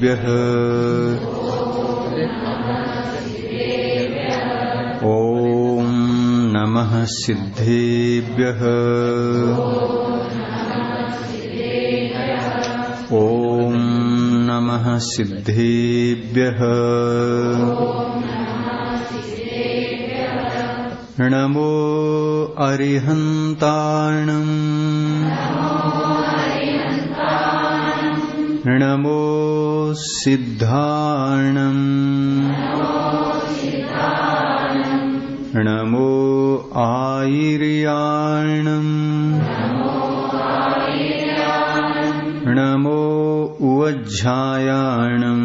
सिद्धेभ्यः ॐ नमः सिद्धेभ्यः ॐ नमः सिद्धेभ्यः नमो अरिहन्ताणम् नमो सिद्धाणम् नमो आयिर्याणम् नमो उवज्झायाणम्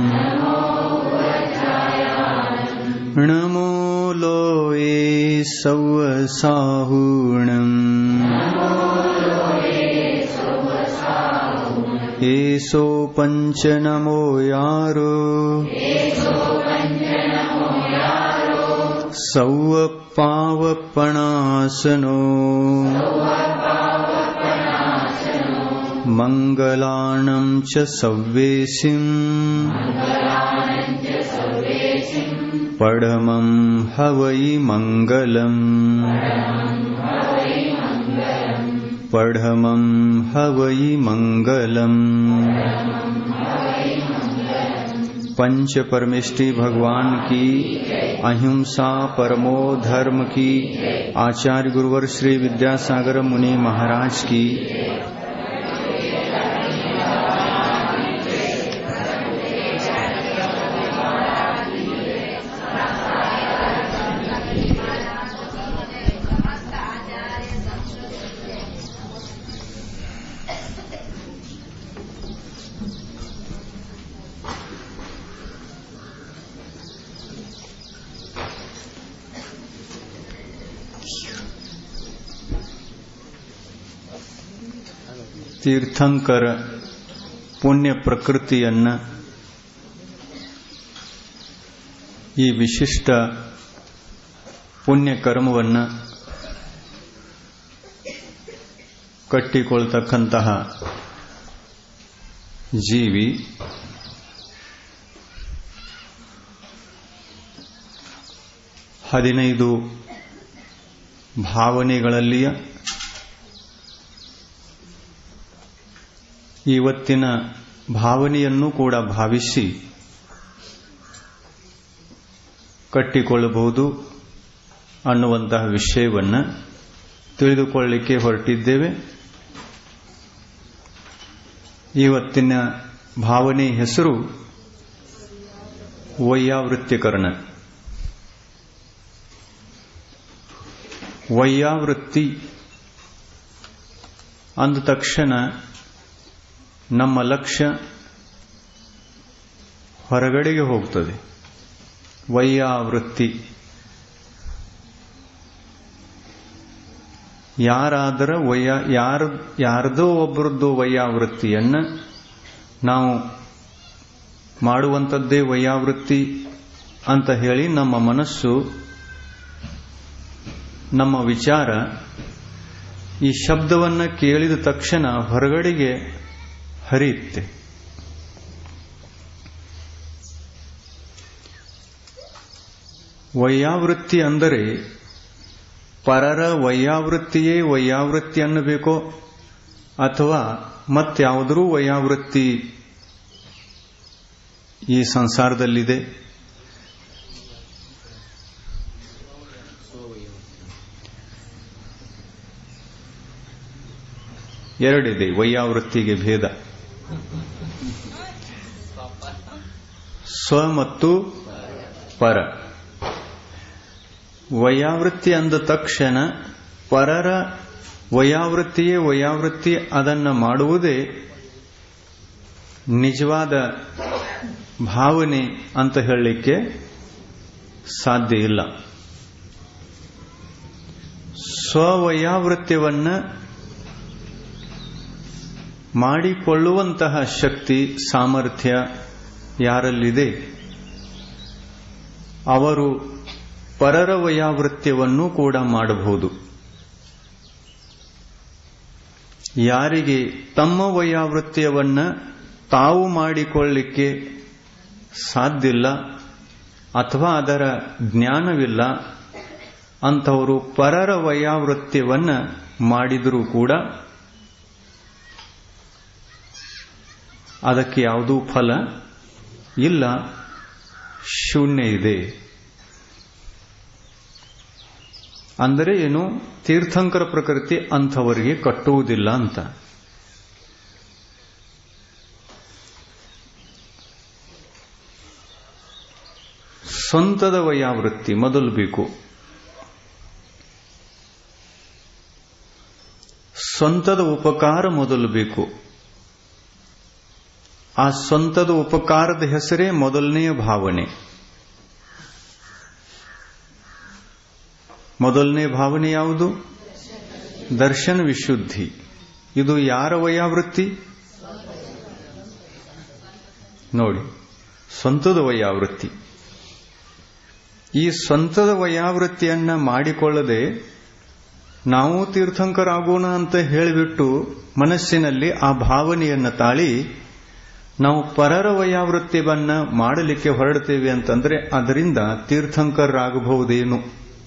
नमो लोये सौवसाहूणम् एषो पञ्च नमो यारो सौवपावपणासनो मङ्गलाणं च सव्येशिम् पडमं हवै मङ्गलम् पढमं हवै मङ्गलम् पंच परमेष्टि भगवान की अहिंसा परमो धर्म की आचार्य गुरुवर श्री विद्यासागर मुनि महाराज की ತೀರ್ಥಂಕರ ಪುಣ್ಯ ಪ್ರಕೃತಿಯನ್ನ ಈ ವಿಶಿಷ್ಟ ಪುಣ್ಯ ಕರ್ಮವನ್ನ ಕಟ್ಟಿಕೊಳ್ತಕ್ಕಂತಹ ಜೀವಿ ಹದಿನೈದು ಭಾವನೆಗಳಲ್ಲಿಯ ಇವತ್ತಿನ ಭಾವನೆಯನ್ನು ಕೂಡ ಭಾವಿಸಿ ಕಟ್ಟಿಕೊಳ್ಳಬಹುದು ಅನ್ನುವಂತಹ ವಿಷಯವನ್ನು ತಿಳಿದುಕೊಳ್ಳಲಿಕ್ಕೆ ಹೊರಟಿದ್ದೇವೆ ಇವತ್ತಿನ ಭಾವನೆ ಹೆಸರು ವೈಯಾವೃತ್ತೀಕರಣ ವೈಯಾವೃತ್ತಿ ಅಂದ ತಕ್ಷಣ ನಮ್ಮ ಲಕ್ಷ್ಯ ಹೊರಗಡೆಗೆ ಹೋಗ್ತದೆ ವೈಯಾವೃತ್ತಿ ಯಾರಾದರ ವಯ್ಯ ಯಾರ ಯಾರದೋ ಒಬ್ಬರದ್ದು ವೈಯಾವೃತ್ತಿಯನ್ನ ನಾವು ಮಾಡುವಂಥದ್ದೇ ವೈಯಾವೃತ್ತಿ ಅಂತ ಹೇಳಿ ನಮ್ಮ ಮನಸ್ಸು ನಮ್ಮ ವಿಚಾರ ಈ ಶಬ್ದವನ್ನ ಕೇಳಿದ ತಕ್ಷಣ ಹೊರಗಡೆಗೆ ಹರಿಯುತ್ತೆ ವೈಯಾವೃತ್ತಿ ಅಂದರೆ ಪರರ ವೈಯಾವೃತ್ತಿಯೇ ವೈಯಾವೃತ್ತಿ ಅನ್ನಬೇಕೋ ಅಥವಾ ಮತ್ಯಾವುದರೂ ವೈಯಾವೃತ್ತಿ ಈ ಸಂಸಾರದಲ್ಲಿದೆ ಎರಡಿದೆ ವೈಯಾವೃತ್ತಿಗೆ ಭೇದ ಸ್ವ ಮತ್ತು ಪರ ವೈಯಾವೃತ್ತಿ ಅಂದ ತಕ್ಷಣ ಪರರ ವೈಯಾವೃತ್ತಿಯೇ ವೈಯಾವೃತ್ತಿ ಅದನ್ನು ಮಾಡುವುದೇ ನಿಜವಾದ ಭಾವನೆ ಅಂತ ಹೇಳಲಿಕ್ಕೆ ಸಾಧ್ಯ ಇಲ್ಲ ಸ್ವವೈಯಾವೃತ್ಯವನ್ನ ಮಾಡಿಕೊಳ್ಳುವಂತಹ ಶಕ್ತಿ ಸಾಮರ್ಥ್ಯ ಯಾರಲ್ಲಿದೆ ಅವರು ಪರರ ವಯಾವೃತ್ಯವನ್ನು ಕೂಡ ಮಾಡಬಹುದು ಯಾರಿಗೆ ತಮ್ಮ ವಯಾವೃತ್ಯವನ್ನ ತಾವು ಮಾಡಿಕೊಳ್ಳಿಕ್ಕೆ ಸಾಧ್ಯವಿಲ್ಲ ಅಥವಾ ಅದರ ಜ್ಞಾನವಿಲ್ಲ ಅಂಥವರು ಪರರ ವಯಾವೃತ್ಯವನ್ನ ಮಾಡಿದರೂ ಕೂಡ ಅದಕ್ಕೆ ಯಾವುದೂ ಫಲ ಇಲ್ಲ ಶೂನ್ಯ ಇದೆ ಅಂದರೆ ಏನು ತೀರ್ಥಂಕರ ಪ್ರಕೃತಿ ಅಂಥವರಿಗೆ ಕಟ್ಟುವುದಿಲ್ಲ ಅಂತ ಸ್ವಂತದ ವಯಾವೃತ್ತಿ ಮೊದಲು ಬೇಕು ಸ್ವಂತದ ಉಪಕಾರ ಮೊದಲು ಬೇಕು ಆ ಸ್ವಂತದ ಉಪಕಾರದ ಹೆಸರೇ ಮೊದಲನೆಯ ಭಾವನೆ ಮೊದಲನೇ ಭಾವನೆ ಯಾವುದು ದರ್ಶನ ವಿಶುದ್ಧಿ ಇದು ಯಾರ ವಯಾವೃತ್ತಿ ನೋಡಿ ಸ್ವಂತದ ವಯಾವೃತ್ತಿ ಈ ಸ್ವಂತದ ವಯಾವೃತ್ತಿಯನ್ನ ಮಾಡಿಕೊಳ್ಳದೆ ನಾವು ತೀರ್ಥಂಕರಾಗೋಣ ಅಂತ ಹೇಳಿಬಿಟ್ಟು ಮನಸ್ಸಿನಲ್ಲಿ ಆ ಭಾವನೆಯನ್ನ ತಾಳಿ ನಾವು ಪರರ ವಯಾವೃತ್ಯವನ್ನ ಮಾಡಲಿಕ್ಕೆ ಹೊರಡ್ತೇವೆ ಅಂತಂದ್ರೆ ಅದರಿಂದ ತೀರ್ಥಂಕರಾಗಬಹುದೇನು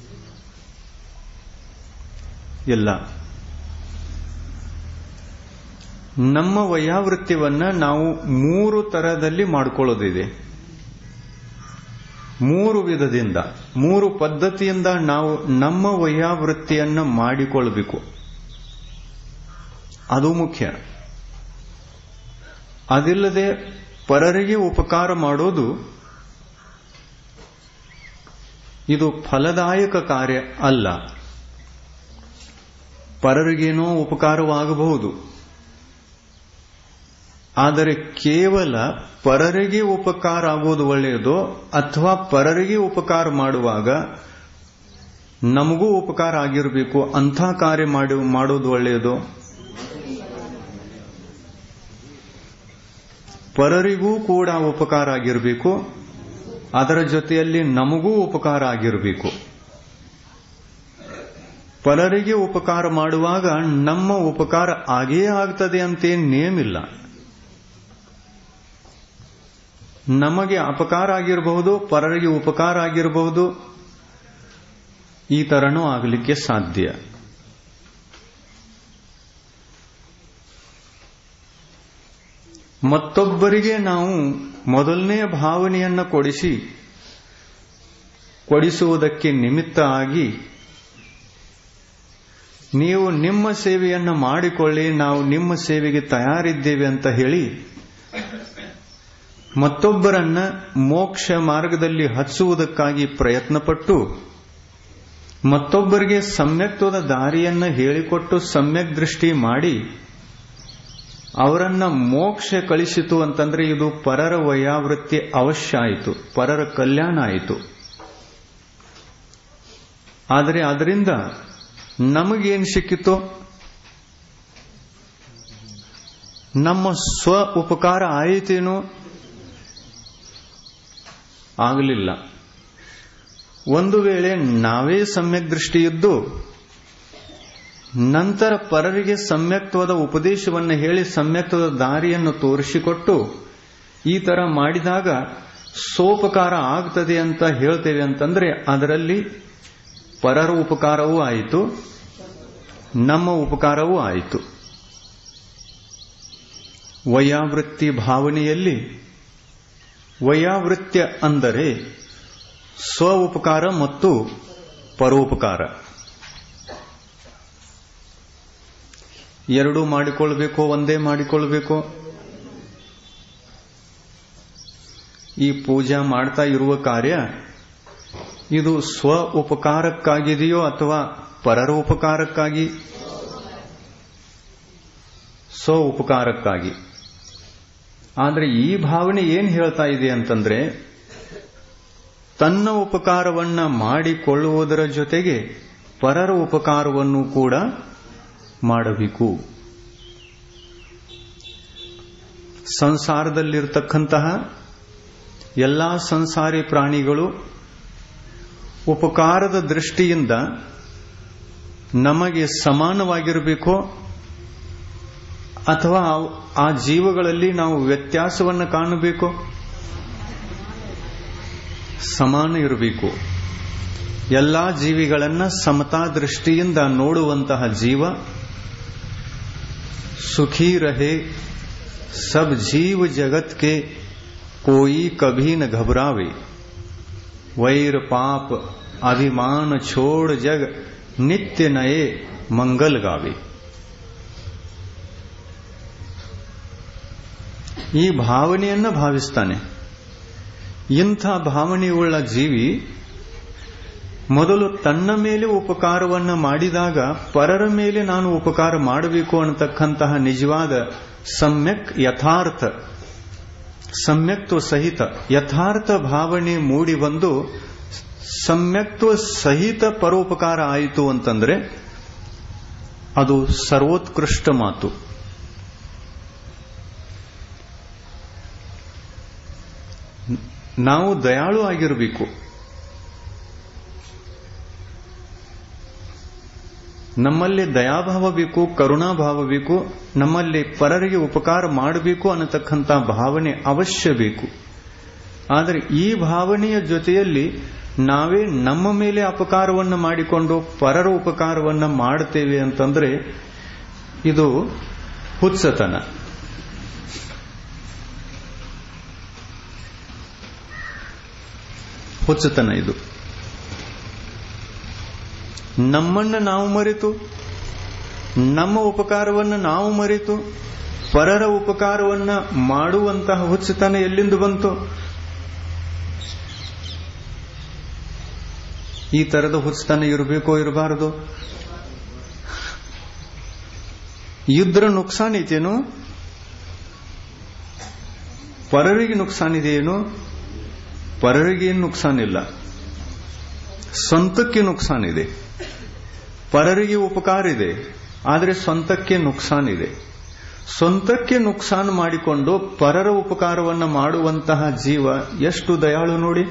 ಇಲ್ಲ ನಮ್ಮ ವಯಾವೃತ್ಯವನ್ನ ನಾವು ಮೂರು ತರದಲ್ಲಿ ಮಾಡಿಕೊಳ್ಳೋದಿದೆ ಮೂರು ವಿಧದಿಂದ ಮೂರು ಪದ್ಧತಿಯಿಂದ ನಾವು ನಮ್ಮ ವಯಾವೃತ್ತಿಯನ್ನ ಮಾಡಿಕೊಳ್ಳಬೇಕು ಅದು ಮುಖ್ಯ ಅದಿಲ್ಲದೆ ಪರರಿಗೆ ಉಪಕಾರ ಮಾಡೋದು ಇದು ಫಲದಾಯಕ ಕಾರ್ಯ ಅಲ್ಲ ಪರರಿಗೇನೋ ಉಪಕಾರವಾಗಬಹುದು ಆದರೆ ಕೇವಲ ಪರರಿಗೆ ಉಪಕಾರ ಆಗೋದು ಒಳ್ಳೆಯದೋ ಅಥವಾ ಪರರಿಗೆ ಉಪಕಾರ ಮಾಡುವಾಗ ನಮಗೂ ಉಪಕಾರ ಆಗಿರಬೇಕು ಅಂಥ ಕಾರ್ಯ ಮಾಡಿ ಮಾಡೋದು ಒಳ್ಳೆಯದೋ ಪರರಿಗೂ ಕೂಡ ಉಪಕಾರ ಆಗಿರಬೇಕು ಅದರ ಜೊತೆಯಲ್ಲಿ ನಮಗೂ ಉಪಕಾರ ಆಗಿರಬೇಕು ಪರರಿಗೆ ಉಪಕಾರ ಮಾಡುವಾಗ ನಮ್ಮ ಉಪಕಾರ ಆಗೇ ಆಗ್ತದೆ ಅಂತೇನು ನೇಮಿಲ್ಲ ನಮಗೆ ಅಪಕಾರ ಆಗಿರಬಹುದು ಪರರಿಗೆ ಉಪಕಾರ ಆಗಿರಬಹುದು ಈ ತರನೂ ಆಗಲಿಕ್ಕೆ ಸಾಧ್ಯ ಮತ್ತೊಬ್ಬರಿಗೆ ನಾವು ಮೊದಲನೇ ಭಾವನೆಯನ್ನ ಕೊಡಿಸಿ ಕೊಡಿಸುವುದಕ್ಕೆ ನಿಮಿತ್ತ ಆಗಿ ನೀವು ನಿಮ್ಮ ಸೇವೆಯನ್ನ ಮಾಡಿಕೊಳ್ಳಿ ನಾವು ನಿಮ್ಮ ಸೇವೆಗೆ ತಯಾರಿದ್ದೇವೆ ಅಂತ ಹೇಳಿ ಮತ್ತೊಬ್ಬರನ್ನ ಮೋಕ್ಷ ಮಾರ್ಗದಲ್ಲಿ ಹಚ್ಚುವುದಕ್ಕಾಗಿ ಪ್ರಯತ್ನಪಟ್ಟು ಮತ್ತೊಬ್ಬರಿಗೆ ಸಮ್ಯಕ್ತ್ವದ ದಾರಿಯನ್ನ ಹೇಳಿಕೊಟ್ಟು ಸಮ್ಯಕ್ ದೃಷ್ಟಿ ಮಾಡಿ ಅವರನ್ನ ಮೋಕ್ಷ ಕಳಿಸಿತು ಅಂತಂದ್ರೆ ಇದು ಪರರ ವಯಾವೃತ್ತಿ ಅವಶ್ಯ ಆಯಿತು ಪರರ ಕಲ್ಯಾಣ ಆಯಿತು ಆದರೆ ಅದರಿಂದ ನಮಗೇನು ಸಿಕ್ಕಿತೋ ನಮ್ಮ ಸ್ವ ಉಪಕಾರ ಆಯಿತೇನೋ ಆಗಲಿಲ್ಲ ಒಂದು ವೇಳೆ ನಾವೇ ಸಮ್ಯಕ್ ದೃಷ್ಟಿಯಿದ್ದು ನಂತರ ಪರರಿಗೆ ಸಮ್ಯಕ್ತ್ವದ ಉಪದೇಶವನ್ನು ಹೇಳಿ ಸಮ್ಯಕ್ತ್ವದ ದಾರಿಯನ್ನು ತೋರಿಸಿಕೊಟ್ಟು ಈ ತರ ಮಾಡಿದಾಗ ಸೋಪಕಾರ ಆಗ್ತದೆ ಅಂತ ಹೇಳ್ತೇವೆ ಅಂತಂದ್ರೆ ಅದರಲ್ಲಿ ಪರರ ಉಪಕಾರವೂ ಆಯಿತು ನಮ್ಮ ಉಪಕಾರವೂ ಆಯಿತು ವಯಾವೃತ್ತಿ ಭಾವನೆಯಲ್ಲಿ ವಯಾವೃತ್ಯ ಅಂದರೆ ಸ್ವ ಉಪಕಾರ ಮತ್ತು ಪರೋಪಕಾರ ಎರಡೂ ಮಾಡಿಕೊಳ್ಬೇಕೋ ಒಂದೇ ಮಾಡಿಕೊಳ್ಬೇಕೋ ಈ ಪೂಜಾ ಮಾಡ್ತಾ ಇರುವ ಕಾರ್ಯ ಇದು ಸ್ವ ಉಪಕಾರಕ್ಕಾಗಿದೆಯೋ ಅಥವಾ ಪರರ ಉಪಕಾರಕ್ಕಾಗಿ ಸ್ವ ಉಪಕಾರಕ್ಕಾಗಿ ಆದರೆ ಈ ಭಾವನೆ ಏನ್ ಹೇಳ್ತಾ ಇದೆ ಅಂತಂದ್ರೆ ತನ್ನ ಉಪಕಾರವನ್ನ ಮಾಡಿಕೊಳ್ಳುವುದರ ಜೊತೆಗೆ ಪರರ ಉಪಕಾರವನ್ನು ಕೂಡ ಮಾಡಬೇಕು ಸಂಸಾರದಲ್ಲಿರ್ತಕ್ಕಂತಹ ಎಲ್ಲಾ ಸಂಸಾರಿ ಪ್ರಾಣಿಗಳು ಉಪಕಾರದ ದೃಷ್ಟಿಯಿಂದ ನಮಗೆ ಸಮಾನವಾಗಿರಬೇಕೋ ಅಥವಾ ಆ ಜೀವಗಳಲ್ಲಿ ನಾವು ವ್ಯತ್ಯಾಸವನ್ನು ಕಾಣಬೇಕು ಸಮಾನ ಇರಬೇಕು ಎಲ್ಲಾ ಜೀವಿಗಳನ್ನ ಸಮತಾ ದೃಷ್ಟಿಯಿಂದ ನೋಡುವಂತಹ ಜೀವ सुखी रहे सब जीव जगत के कोई कभी न घबरावे वैर पाप अभिमान छोड़ जग नित्य नए मंगल गावे ಈ ಭಾವನೆಯನ್ನ ಭಾವಿಸ್ತಾನೆ ಇಂಥ ಭಾವನೆಯುಳ್ಳ ಜೀವಿ ಮೊದಲು ತನ್ನ ಮೇಲೆ ಉಪಕಾರವನ್ನ ಮಾಡಿದಾಗ ಪರರ ಮೇಲೆ ನಾನು ಉಪಕಾರ ಮಾಡಬೇಕು ಅನ್ನತಕ್ಕಂತಹ ನಿಜವಾದ ಸಮ್ಯಕ್ ಯಥಾರ್ಥ ಸಮ್ಯಕ್ತ್ವ ಸಹಿತ ಯಥಾರ್ಥ ಭಾವನೆ ಮೂಡಿ ಬಂದು ಸಮ್ಯಕ್ತ್ವ ಸಹಿತ ಪರೋಪಕಾರ ಆಯಿತು ಅಂತಂದ್ರೆ ಅದು ಸರ್ವೋತ್ಕೃಷ್ಟ ಮಾತು ನಾವು ದಯಾಳು ಆಗಿರಬೇಕು ನಮ್ಮಲ್ಲಿ ದಯಾಭಾವ ಬೇಕು ಕರುಣಾಭಾವ ಬೇಕು ನಮ್ಮಲ್ಲಿ ಪರರಿಗೆ ಉಪಕಾರ ಮಾಡಬೇಕು ಅನ್ನತಕ್ಕಂಥ ಭಾವನೆ ಅವಶ್ಯ ಬೇಕು ಆದರೆ ಈ ಭಾವನೆಯ ಜೊತೆಯಲ್ಲಿ ನಾವೇ ನಮ್ಮ ಮೇಲೆ ಅಪಕಾರವನ್ನು ಮಾಡಿಕೊಂಡು ಪರರ ಉಪಕಾರವನ್ನು ಮಾಡುತ್ತೇವೆ ಅಂತಂದ್ರೆ ಇದು ಹುತ್ಸತನ ಹುಚ್ಚತನ ಇದು ನಮ್ಮನ್ನು ನಾವು ಮರೆತು ನಮ್ಮ ಉಪಕಾರವನ್ನು ನಾವು ಮರೆತು ಪರರ ಉಪಕಾರವನ್ನ ಮಾಡುವಂತಹ ಹುಚ್ಚತನ ಎಲ್ಲಿಂದ ಬಂತು ಈ ತರದ ಹುಚ್ಚತನ ಇರಬೇಕೋ ಇರಬಾರದು ಇದ್ರ ನುಕ್ಸಾನ್ ಐತೇನು ಪರರಿಗೆ ನುಕ್ಸಾನ್ ಇದೆಯೇನು ಪರರಿಗೆ ಏನು ನುಕ್ಸಾನ್ ಇಲ್ಲ ಸ್ವಂತಕ್ಕೆ ನುಕ್ಸಾನ್ ಇದೆ ಪರರಿಗೆ ಉಪಕಾರ ಇದೆ ಆದರೆ ಸ್ವಂತಕ್ಕೆ ನುಕ್ಸಾನ್ ಇದೆ ಸ್ವಂತಕ್ಕೆ ನುಕ್ಸಾನ್ ಮಾಡಿಕೊಂಡು ಪರರ ಉಪಕಾರವನ್ನು ಮಾಡುವಂತಹ ಜೀವ ಎಷ್ಟು ದಯಾಳು ನೋಡಿ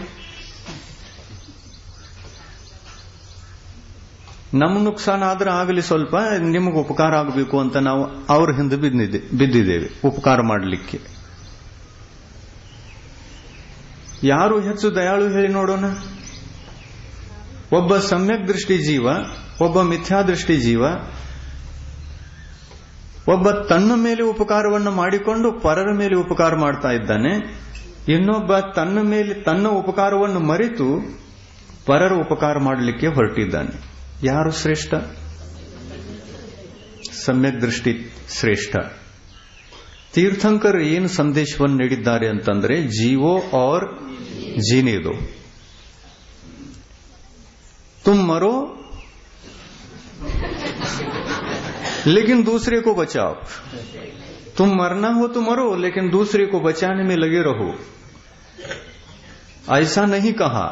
ನಮ್ಮ ನುಕ್ಸಾನ್ ಆದ್ರೆ ಆಗಲಿ ಸ್ವಲ್ಪ ನಿಮಗೆ ಉಪಕಾರ ಆಗಬೇಕು ಅಂತ ನಾವು ಅವ್ರ ಹಿಂದೆ ಬಿದ್ದಿದ್ದೆ ಬಿದ್ದಿದ್ದೇವೆ ಉಪಕಾರ ಮಾಡಲಿಕ್ಕೆ ಯಾರು ಹೆಚ್ಚು ದಯಾಳು ಹೇಳಿ ನೋಡೋಣ ಒಬ್ಬ ಸಮ್ಯಕ್ ದೃಷ್ಟಿ ಜೀವ ಒಬ್ಬ ಮಿಥ್ಯಾದೃಷ್ಟಿ ಜೀವ ಒಬ್ಬ ತನ್ನ ಮೇಲೆ ಉಪಕಾರವನ್ನು ಮಾಡಿಕೊಂಡು ಪರರ ಮೇಲೆ ಉಪಕಾರ ಮಾಡ್ತಾ ಇದ್ದಾನೆ ಇನ್ನೊಬ್ಬ ತನ್ನ ಮೇಲೆ ತನ್ನ ಉಪಕಾರವನ್ನು ಮರೆತು ಪರರ ಉಪಕಾರ ಮಾಡಲಿಕ್ಕೆ ಹೊರಟಿದ್ದಾನೆ ಯಾರು ಶ್ರೇಷ್ಠ ಸಮ್ಯಕ್ ದೃಷ್ಟಿ ಶ್ರೇಷ್ಠ ತೀರ್ಥಂಕರ್ ಏನು ಸಂದೇಶವನ್ನು ನೀಡಿದ್ದಾರೆ ಅಂತಂದ್ರೆ ಜೀವೋ और जीने दो तुम मरो लेकिन दूसरे को बचाओ तुम मरना हो तो मरो लेकिन दूसरे को बचाने में लगे रहो ऐसा नहीं कहा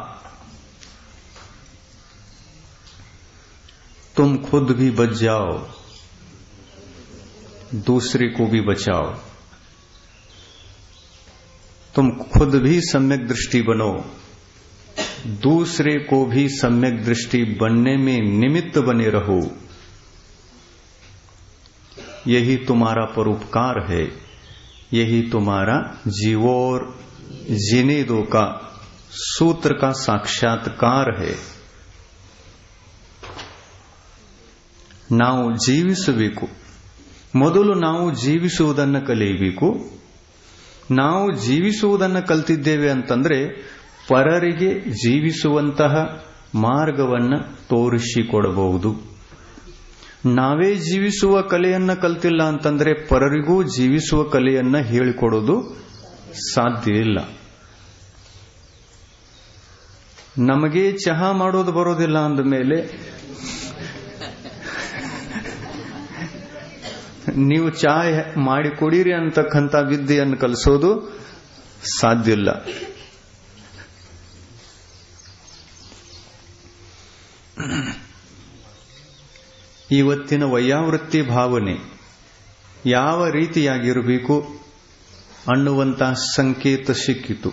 तुम खुद भी बच जाओ दूसरे को भी बचाओ तुम खुद भी सम्यक दृष्टि बनो दूसरे को भी सम्यक दृष्टि बनने में निमित्त बने रहो यही तुम्हारा परोपकार है यही तुम्हारा जीवोर जीने दो का सूत्र का साक्षात्कार है ನಾವು ಜೀವಿಸಬೇಕು ಮೊದಲು ನಾವು ಜೀವಿಸುವುದನ್ನು ಕಲಿಯಬೇಕು ನಾವು ಜೀವಿಸುವುದನ್ನು ಕಲ್ತಿದ್ದೇವೆ ಅಂತಂದ್ರೆ ಪರರಿಗೆ ಜೀವಿಸುವಂತಹ ಮಾರ್ಗವನ್ನು ತೋರಿಸಿಕೊಡಬಹುದು ನಾವೇ ಜೀವಿಸುವ ಕಲೆಯನ್ನ ಕಲ್ತಿಲ್ಲ ಅಂತಂದ್ರೆ ಪರರಿಗೂ ಜೀವಿಸುವ ಕಲೆಯನ್ನ ಹೇಳಿಕೊಡೋದು ಸಾಧ್ಯ ಇಲ್ಲ ನಮಗೆ ಚಹಾ ಮಾಡೋದು ಬರೋದಿಲ್ಲ ಅಂದ ಮೇಲೆ ನೀವು ಚಾಯ್ ಮಾಡಿ ಕುಡೀರಿ ಅಂತಕ್ಕಂಥ ವಿದ್ಯೆಯನ್ನು ಕಲಿಸೋದು ಸಾಧ್ಯ ಇಲ್ಲ ಇವತ್ತಿನ ವೈಯಾವೃತ್ತಿ ಭಾವನೆ ಯಾವ ರೀತಿಯಾಗಿರಬೇಕು ಅನ್ನುವಂಥ ಸಂಕೇತ ಸಿಕ್ಕಿತು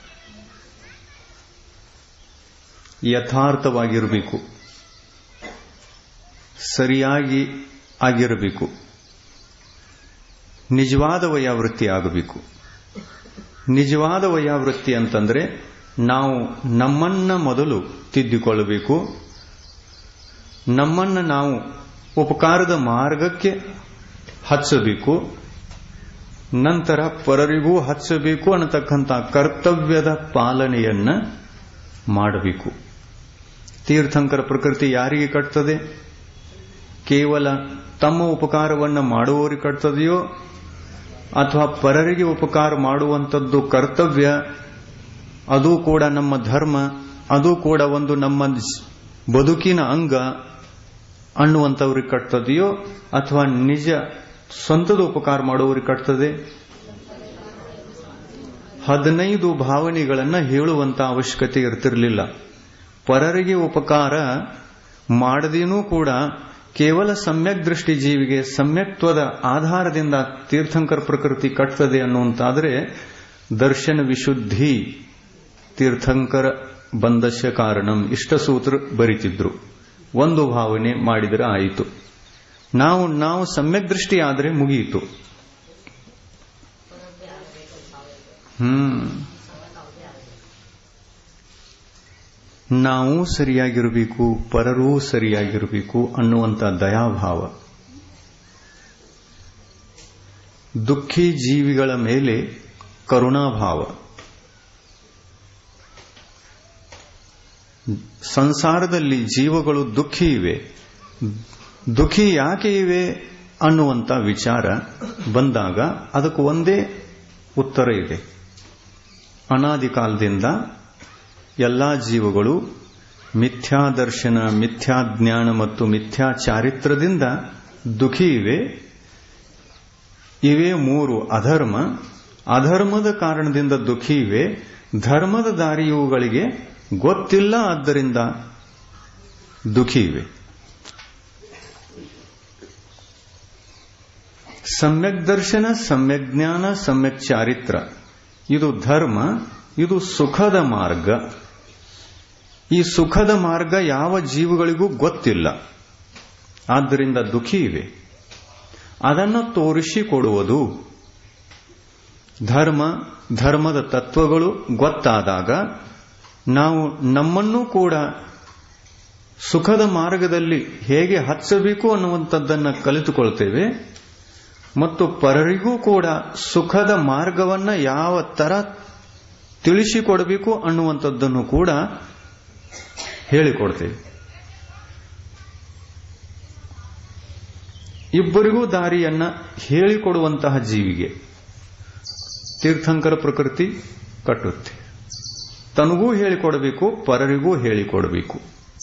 ಯಥಾರ್ಥವಾಗಿರಬೇಕು ಸರಿಯಾಗಿ ಆಗಿರಬೇಕು ನಿಜವಾದ ವಯಾವೃತ್ತಿ ಆಗಬೇಕು ನಿಜವಾದ ವಯಾವೃತ್ತಿ ಅಂತಂದ್ರೆ ನಾವು ನಮ್ಮನ್ನ ಮೊದಲು ತಿದ್ದಿಕೊಳ್ಳಬೇಕು ನಮ್ಮನ್ನ ನಾವು ಉಪಕಾರದ ಮಾರ್ಗಕ್ಕೆ ಹಚ್ಚಬೇಕು ನಂತರ ಪರರಿಗೂ ಹಚ್ಚಬೇಕು ಅನ್ನತಕ್ಕಂಥ ಕರ್ತವ್ಯದ ಪಾಲನೆಯನ್ನ ಮಾಡಬೇಕು ತೀರ್ಥಂಕರ ಪ್ರಕೃತಿ ಯಾರಿಗೆ ಕಟ್ತದೆ ಕೇವಲ ತಮ್ಮ ಉಪಕಾರವನ್ನು ಮಾಡುವವರಿಗೆ ಕಟ್ತದೆಯೋ ಅಥವಾ ಪರರಿಗೆ ಉಪಕಾರ ಮಾಡುವಂಥದ್ದು ಕರ್ತವ್ಯ ಅದು ಕೂಡ ನಮ್ಮ ಧರ್ಮ ಅದು ಕೂಡ ಒಂದು ನಮ್ಮ ಬದುಕಿನ ಅಂಗ ಅನ್ನುವಂಥವ್ರಿಗೆ ಕಟ್ತದೆಯೋ ಅಥವಾ ನಿಜ ಸ್ವಂತದ ಉಪಕಾರ ಮಾಡುವವರಿಗೆ ಕಟ್ತದೆ ಹದಿನೈದು ಭಾವನೆಗಳನ್ನ ಹೇಳುವಂತ ಅವಶ್ಯಕತೆ ಇರ್ತಿರಲಿಲ್ಲ ಪರರಿಗೆ ಉಪಕಾರ ಮಾಡದೇನೂ ಕೂಡ ಕೇವಲ ಸಮ್ಯಕ್ ದೃಷ್ಟಿ ಜೀವಿಗೆ ಸಮ್ಯಕ್ತ್ವದ ಆಧಾರದಿಂದ ತೀರ್ಥಂಕರ ಪ್ರಕೃತಿ ಕಟ್ತದೆ ಅನ್ನುವಂತಾದ್ರೆ ದರ್ಶನ ವಿಶುದ್ಧಿ ತೀರ್ಥಂಕರ ಬಂದಶ ಕಾರಣಂ ಇಷ್ಟ ಸೂತ್ರ ಬರಿತಿದ್ರು ಒಂದು ಭಾವನೆ ಮಾಡಿದರೆ ಆಯಿತು ನಾವು ನಾವು ಸಮ್ಯಕ್ ದೃಷ್ಟಿ ಆದರೆ ಮುಗಿಯಿತು ಹ್ಮ್ ನಾವು ಸರಿಯಾಗಿರಬೇಕು ಪರರೂ ಸರಿಯಾಗಿರಬೇಕು ಅನ್ನುವಂಥ ದಯಾಭಾವ ದುಃಖಿ ಜೀವಿಗಳ ಮೇಲೆ ಕರುಣಾಭಾವ ಸಂಸಾರದಲ್ಲಿ ಜೀವಗಳು ದುಃಖಿ ಇವೆ ದುಃಖಿ ಯಾಕೆ ಇವೆ ಅನ್ನುವಂಥ ವಿಚಾರ ಬಂದಾಗ ಅದಕ್ಕೆ ಒಂದೇ ಉತ್ತರ ಇದೆ ಅನಾದಿ ಕಾಲದಿಂದ ಎಲ್ಲಾ ಜೀವಗಳು ಮಿಥ್ಯಾ ದರ್ಶನ ಮಿಥ್ಯಾ ಜ್ಞಾನ ಮತ್ತು ಮಿಥ್ಯಾ ಚಾರಿತ್ರದಿಂದ ದುಃಖಿ ಇವೆ ಇವೇ ಮೂರು ಅಧರ್ಮ ಅಧರ್ಮದ ಕಾರಣದಿಂದ ದುಃಖಿ ಇವೆ ಧರ್ಮದ ದಾರಿಯುಗಳಿಗೆ ಗೊತ್ತಿಲ್ಲ ಆದ್ದರಿಂದ ದುಃಖಿ ಇವೆ ಸಮ್ಯಕ್ ದರ್ಶನ ಸಮ್ಯಕ್ ಜ್ಞಾನ ಸಮ್ಯಕ್ ಚಾರಿತ್ರ ಇದು ಧರ್ಮ ಇದು ಸುಖದ ಮಾರ್ಗ ಈ ಸುಖದ ಮಾರ್ಗ ಯಾವ ಜೀವಗಳಿಗೂ ಗೊತ್ತಿಲ್ಲ ಆದ್ದರಿಂದ ದುಃಖಿ ಇವೆ ಅದನ್ನು ತೋರಿಸಿಕೊಡುವುದು ಧರ್ಮ ಧರ್ಮದ ತತ್ವಗಳು ಗೊತ್ತಾದಾಗ ನಾವು ನಮ್ಮನ್ನೂ ಕೂಡ ಸುಖದ ಮಾರ್ಗದಲ್ಲಿ ಹೇಗೆ ಹಚ್ಚಬೇಕು ಅನ್ನುವಂಥದ್ದನ್ನು ಕಲಿತುಕೊಳ್ತೇವೆ ಮತ್ತು ಪರರಿಗೂ ಕೂಡ ಸುಖದ ಮಾರ್ಗವನ್ನ ಯಾವ ತರ ತಿಳಿಸಿಕೊಡಬೇಕು ಅನ್ನುವಂಥದ್ದನ್ನು ಕೂಡ ಹೇಳಿಕೊಡ್ತೇವೆ ಇಬ್ಬರಿಗೂ ದಾರಿಯನ್ನ ಹೇಳಿಕೊಡುವಂತಹ ಜೀವಿಗೆ ತೀರ್ಥಂಕರ ಪ್ರಕೃತಿ ಕಟ್ಟುತ್ತೆ ತನಗೂ ಹೇಳಿಕೊಡಬೇಕು ಪರರಿಗೂ ಹೇಳಿಕೊಡಬೇಕು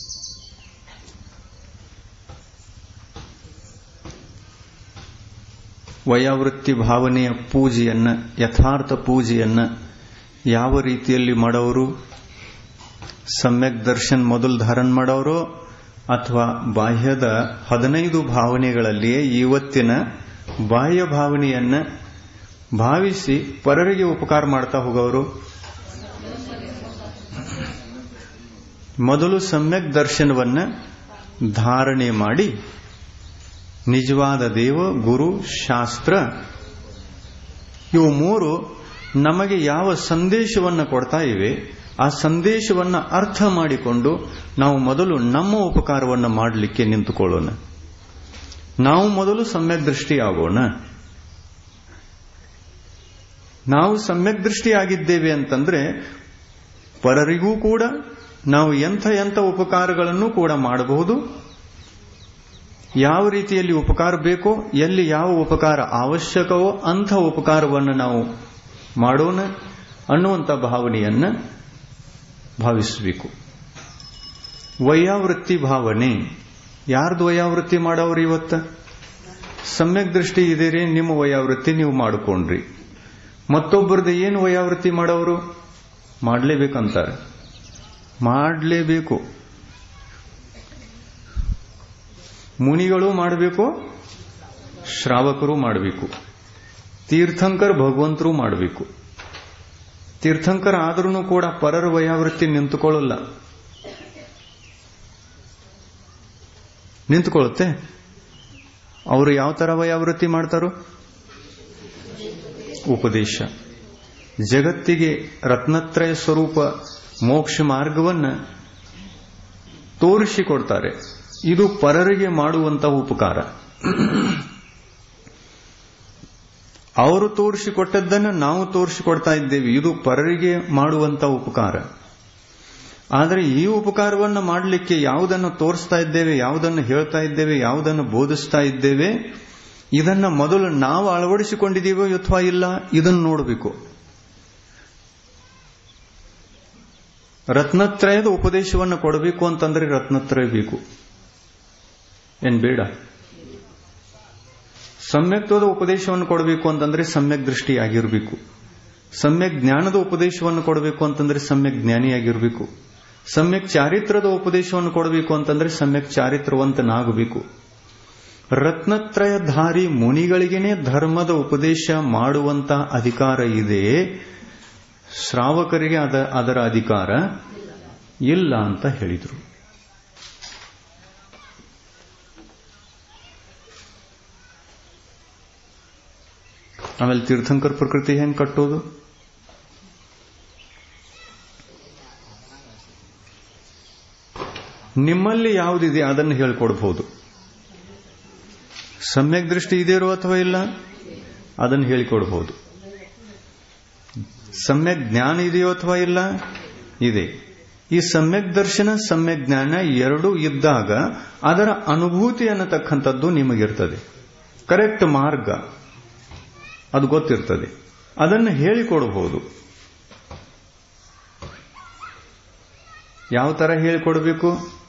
ವಯಾವೃತ್ತಿ ಭಾವನೆಯ ಪೂಜೆಯನ್ನ ಯಥಾರ್ಥ ಪೂಜೆಯನ್ನ ಯಾವ ರೀತಿಯಲ್ಲಿ ಮಾಡೋರು ಸಮ್ಯಕ್ ದರ್ಶನ್ ಮೊದಲು ಧಾರಣ ಮಾಡೋರು ಅಥವಾ ಬಾಹ್ಯದ ಹದಿನೈದು ಭಾವನೆಗಳಲ್ಲಿಯೇ ಇವತ್ತಿನ ಬಾಹ್ಯ ಭಾವನೆಯನ್ನ ಭಾವಿಸಿ ಪರರಿಗೆ ಉಪಕಾರ ಮಾಡ್ತಾ ಹೋಗೋರು ಮೊದಲು ಸಮ್ಯಕ್ ದರ್ಶನವನ್ನ ಧಾರಣೆ ಮಾಡಿ ನಿಜವಾದ ದೇವ ಗುರು ಶಾಸ್ತ್ರ ಇವು ಮೂರು ನಮಗೆ ಯಾವ ಸಂದೇಶವನ್ನು ಕೊಡ್ತಾ ಇವೆ ಆ ಸಂದೇಶವನ್ನು ಅರ್ಥ ಮಾಡಿಕೊಂಡು ನಾವು ಮೊದಲು ನಮ್ಮ ಉಪಕಾರವನ್ನು ಮಾಡಲಿಕ್ಕೆ ನಿಂತುಕೊಳ್ಳೋಣ ನಾವು ಮೊದಲು ಸಮ್ಯಕ್ ದೃಷ್ಟಿ ಆಗೋಣ ನಾವು ಸಮ್ಯಕ್ ದೃಷ್ಟಿ ಆಗಿದ್ದೇವೆ ಅಂತಂದ್ರೆ ಪರರಿಗೂ ಕೂಡ ನಾವು ಎಂಥ ಎಂಥ ಉಪಕಾರಗಳನ್ನು ಕೂಡ ಮಾಡಬಹುದು ಯಾವ ರೀತಿಯಲ್ಲಿ ಉಪಕಾರ ಬೇಕೋ ಎಲ್ಲಿ ಯಾವ ಉಪಕಾರ ಅವಶ್ಯಕವೋ ಅಂಥ ಉಪಕಾರವನ್ನು ನಾವು ಮಾಡೋಣ ಅನ್ನುವಂಥ ಭಾವನೆಯನ್ನ ಭಾವಿಸಬೇಕು ವಯಾವೃತ್ತಿ ಭಾವನೆ ಯಾರ್ದು ವಯಾವೃತ್ತಿ ಮಾಡೋರು ಇವತ್ತ ಸಮ್ಯಕ್ ದೃಷ್ಟಿ ಇದೀರಿ ನಿಮ್ಮ ವಯಾವೃತ್ತಿ ನೀವು ಮಾಡಿಕೊಂಡ್ರಿ ಮತ್ತೊಬ್ಬರದ್ದು ಏನು ವಯಾವೃತ್ತಿ ಮಾಡೋರು ಮಾಡಲೇಬೇಕಂತಾರೆ ಮಾಡಲೇಬೇಕು ಮುನಿಗಳು ಮಾಡಬೇಕು ಶ್ರಾವಕರು ಮಾಡಬೇಕು ತೀರ್ಥಂಕರ್ ಭಗವಂತರು ಮಾಡಬೇಕು ತೀರ್ಥಂಕರ ಆದ್ರೂ ಕೂಡ ಪರರ ವಯಾವೃತ್ತಿ ನಿಂತುಕೊಳ್ಳಲ್ಲ ನಿಂತುಕೊಳ್ಳುತ್ತೆ ಅವರು ಯಾವ ತರ ವಯಾವೃತ್ತಿ ಮಾಡ್ತಾರೋ ಉಪದೇಶ ಜಗತ್ತಿಗೆ ರತ್ನತ್ರಯ ಸ್ವರೂಪ ಮೋಕ್ಷ ಮಾರ್ಗವನ್ನು ತೋರಿಸಿಕೊಡ್ತಾರೆ ಇದು ಪರರಿಗೆ ಮಾಡುವಂತಹ ಉಪಕಾರ ಅವರು ತೋರಿಸಿಕೊಟ್ಟದ್ದನ್ನು ನಾವು ತೋರಿಸಿಕೊಡ್ತಾ ಇದ್ದೇವೆ ಇದು ಪರರಿಗೆ ಮಾಡುವಂತಹ ಉಪಕಾರ ಆದರೆ ಈ ಉಪಕಾರವನ್ನು ಮಾಡಲಿಕ್ಕೆ ಯಾವುದನ್ನು ತೋರಿಸ್ತಾ ಇದ್ದೇವೆ ಯಾವುದನ್ನು ಹೇಳ್ತಾ ಇದ್ದೇವೆ ಯಾವುದನ್ನು ಬೋಧಿಸ್ತಾ ಇದ್ದೇವೆ ಇದನ್ನ ಮೊದಲು ನಾವು ಅಳವಡಿಸಿಕೊಂಡಿದ್ದೀವೋ ಅಥವಾ ಇಲ್ಲ ಇದನ್ನು ನೋಡಬೇಕು ರತ್ನತ್ರಯದ ಉಪದೇಶವನ್ನು ಕೊಡಬೇಕು ಅಂತಂದ್ರೆ ರತ್ನತ್ರಯ ಬೇಕು ಏನ್ ಬೇಡ ಸಮ್ಯಕ್ತ್ವದ ಉಪದೇಶವನ್ನು ಕೊಡಬೇಕು ಅಂತಂದ್ರೆ ಸಮ್ಯಕ್ ದೃಷ್ಟಿಯಾಗಿರಬೇಕು ಸಮ್ಯಕ್ ಜ್ಞಾನದ ಉಪದೇಶವನ್ನು ಕೊಡಬೇಕು ಅಂತಂದ್ರೆ ಸಮ್ಯಕ್ ಜ್ಞಾನಿಯಾಗಿರಬೇಕು ಸಮ್ಯಕ್ ಚಾರಿತ್ರದ ಉಪದೇಶವನ್ನು ಕೊಡಬೇಕು ಅಂತಂದ್ರೆ ಸಮ್ಯಕ್ ಚಾರಿತ್ರವಂತನಾಗಬೇಕು ರತ್ನತ್ರಯಧಾರಿ ಮುನಿಗಳಿಗೇನೆ ಧರ್ಮದ ಉಪದೇಶ ಮಾಡುವಂತ ಅಧಿಕಾರ ಇದೆ ಶ್ರಾವಕರಿಗೆ ಅದ ಅದರ ಅಧಿಕಾರ ಇಲ್ಲ ಅಂತ ಹೇಳಿದರು ಆಮೇಲೆ ತೀರ್ಥಂಕರ್ ಪ್ರಕೃತಿ ಹೆಂಗ್ ಕಟ್ಟೋದು ನಿಮ್ಮಲ್ಲಿ ಯಾವುದಿದೆ ಅದನ್ನು ಹೇಳ್ಕೊಡ್ಬಹುದು ಸಮ್ಯಕ್ ದೃಷ್ಟಿ ಇದೆಯೋ ಅಥವಾ ಇಲ್ಲ ಅದನ್ನು ಹೇಳಿಕೊಡ್ಬಹುದು ಸಮ್ಯಕ್ ಜ್ಞಾನ ಇದೆಯೋ ಅಥವಾ ಇಲ್ಲ ಇದೆ ಈ ಸಮ್ಯಕ್ ದರ್ಶನ ಸಮ್ಯಕ್ ಜ್ಞಾನ ಎರಡೂ ಇದ್ದಾಗ ಅದರ ಅನುಭೂತಿ ಅನ್ನತಕ್ಕಂಥದ್ದು ನಿಮಗಿರ್ತದೆ ಕರೆಕ್ಟ್ ಮಾರ್ಗ ಅದು ಗೊತ್ತಿರ್ತದೆ ಅದನ್ನು ಹೇಳಿಕೊಡಬಹುದು ಯಾವ ತರ ಹೇಳಿಕೊಡ್ಬೇಕು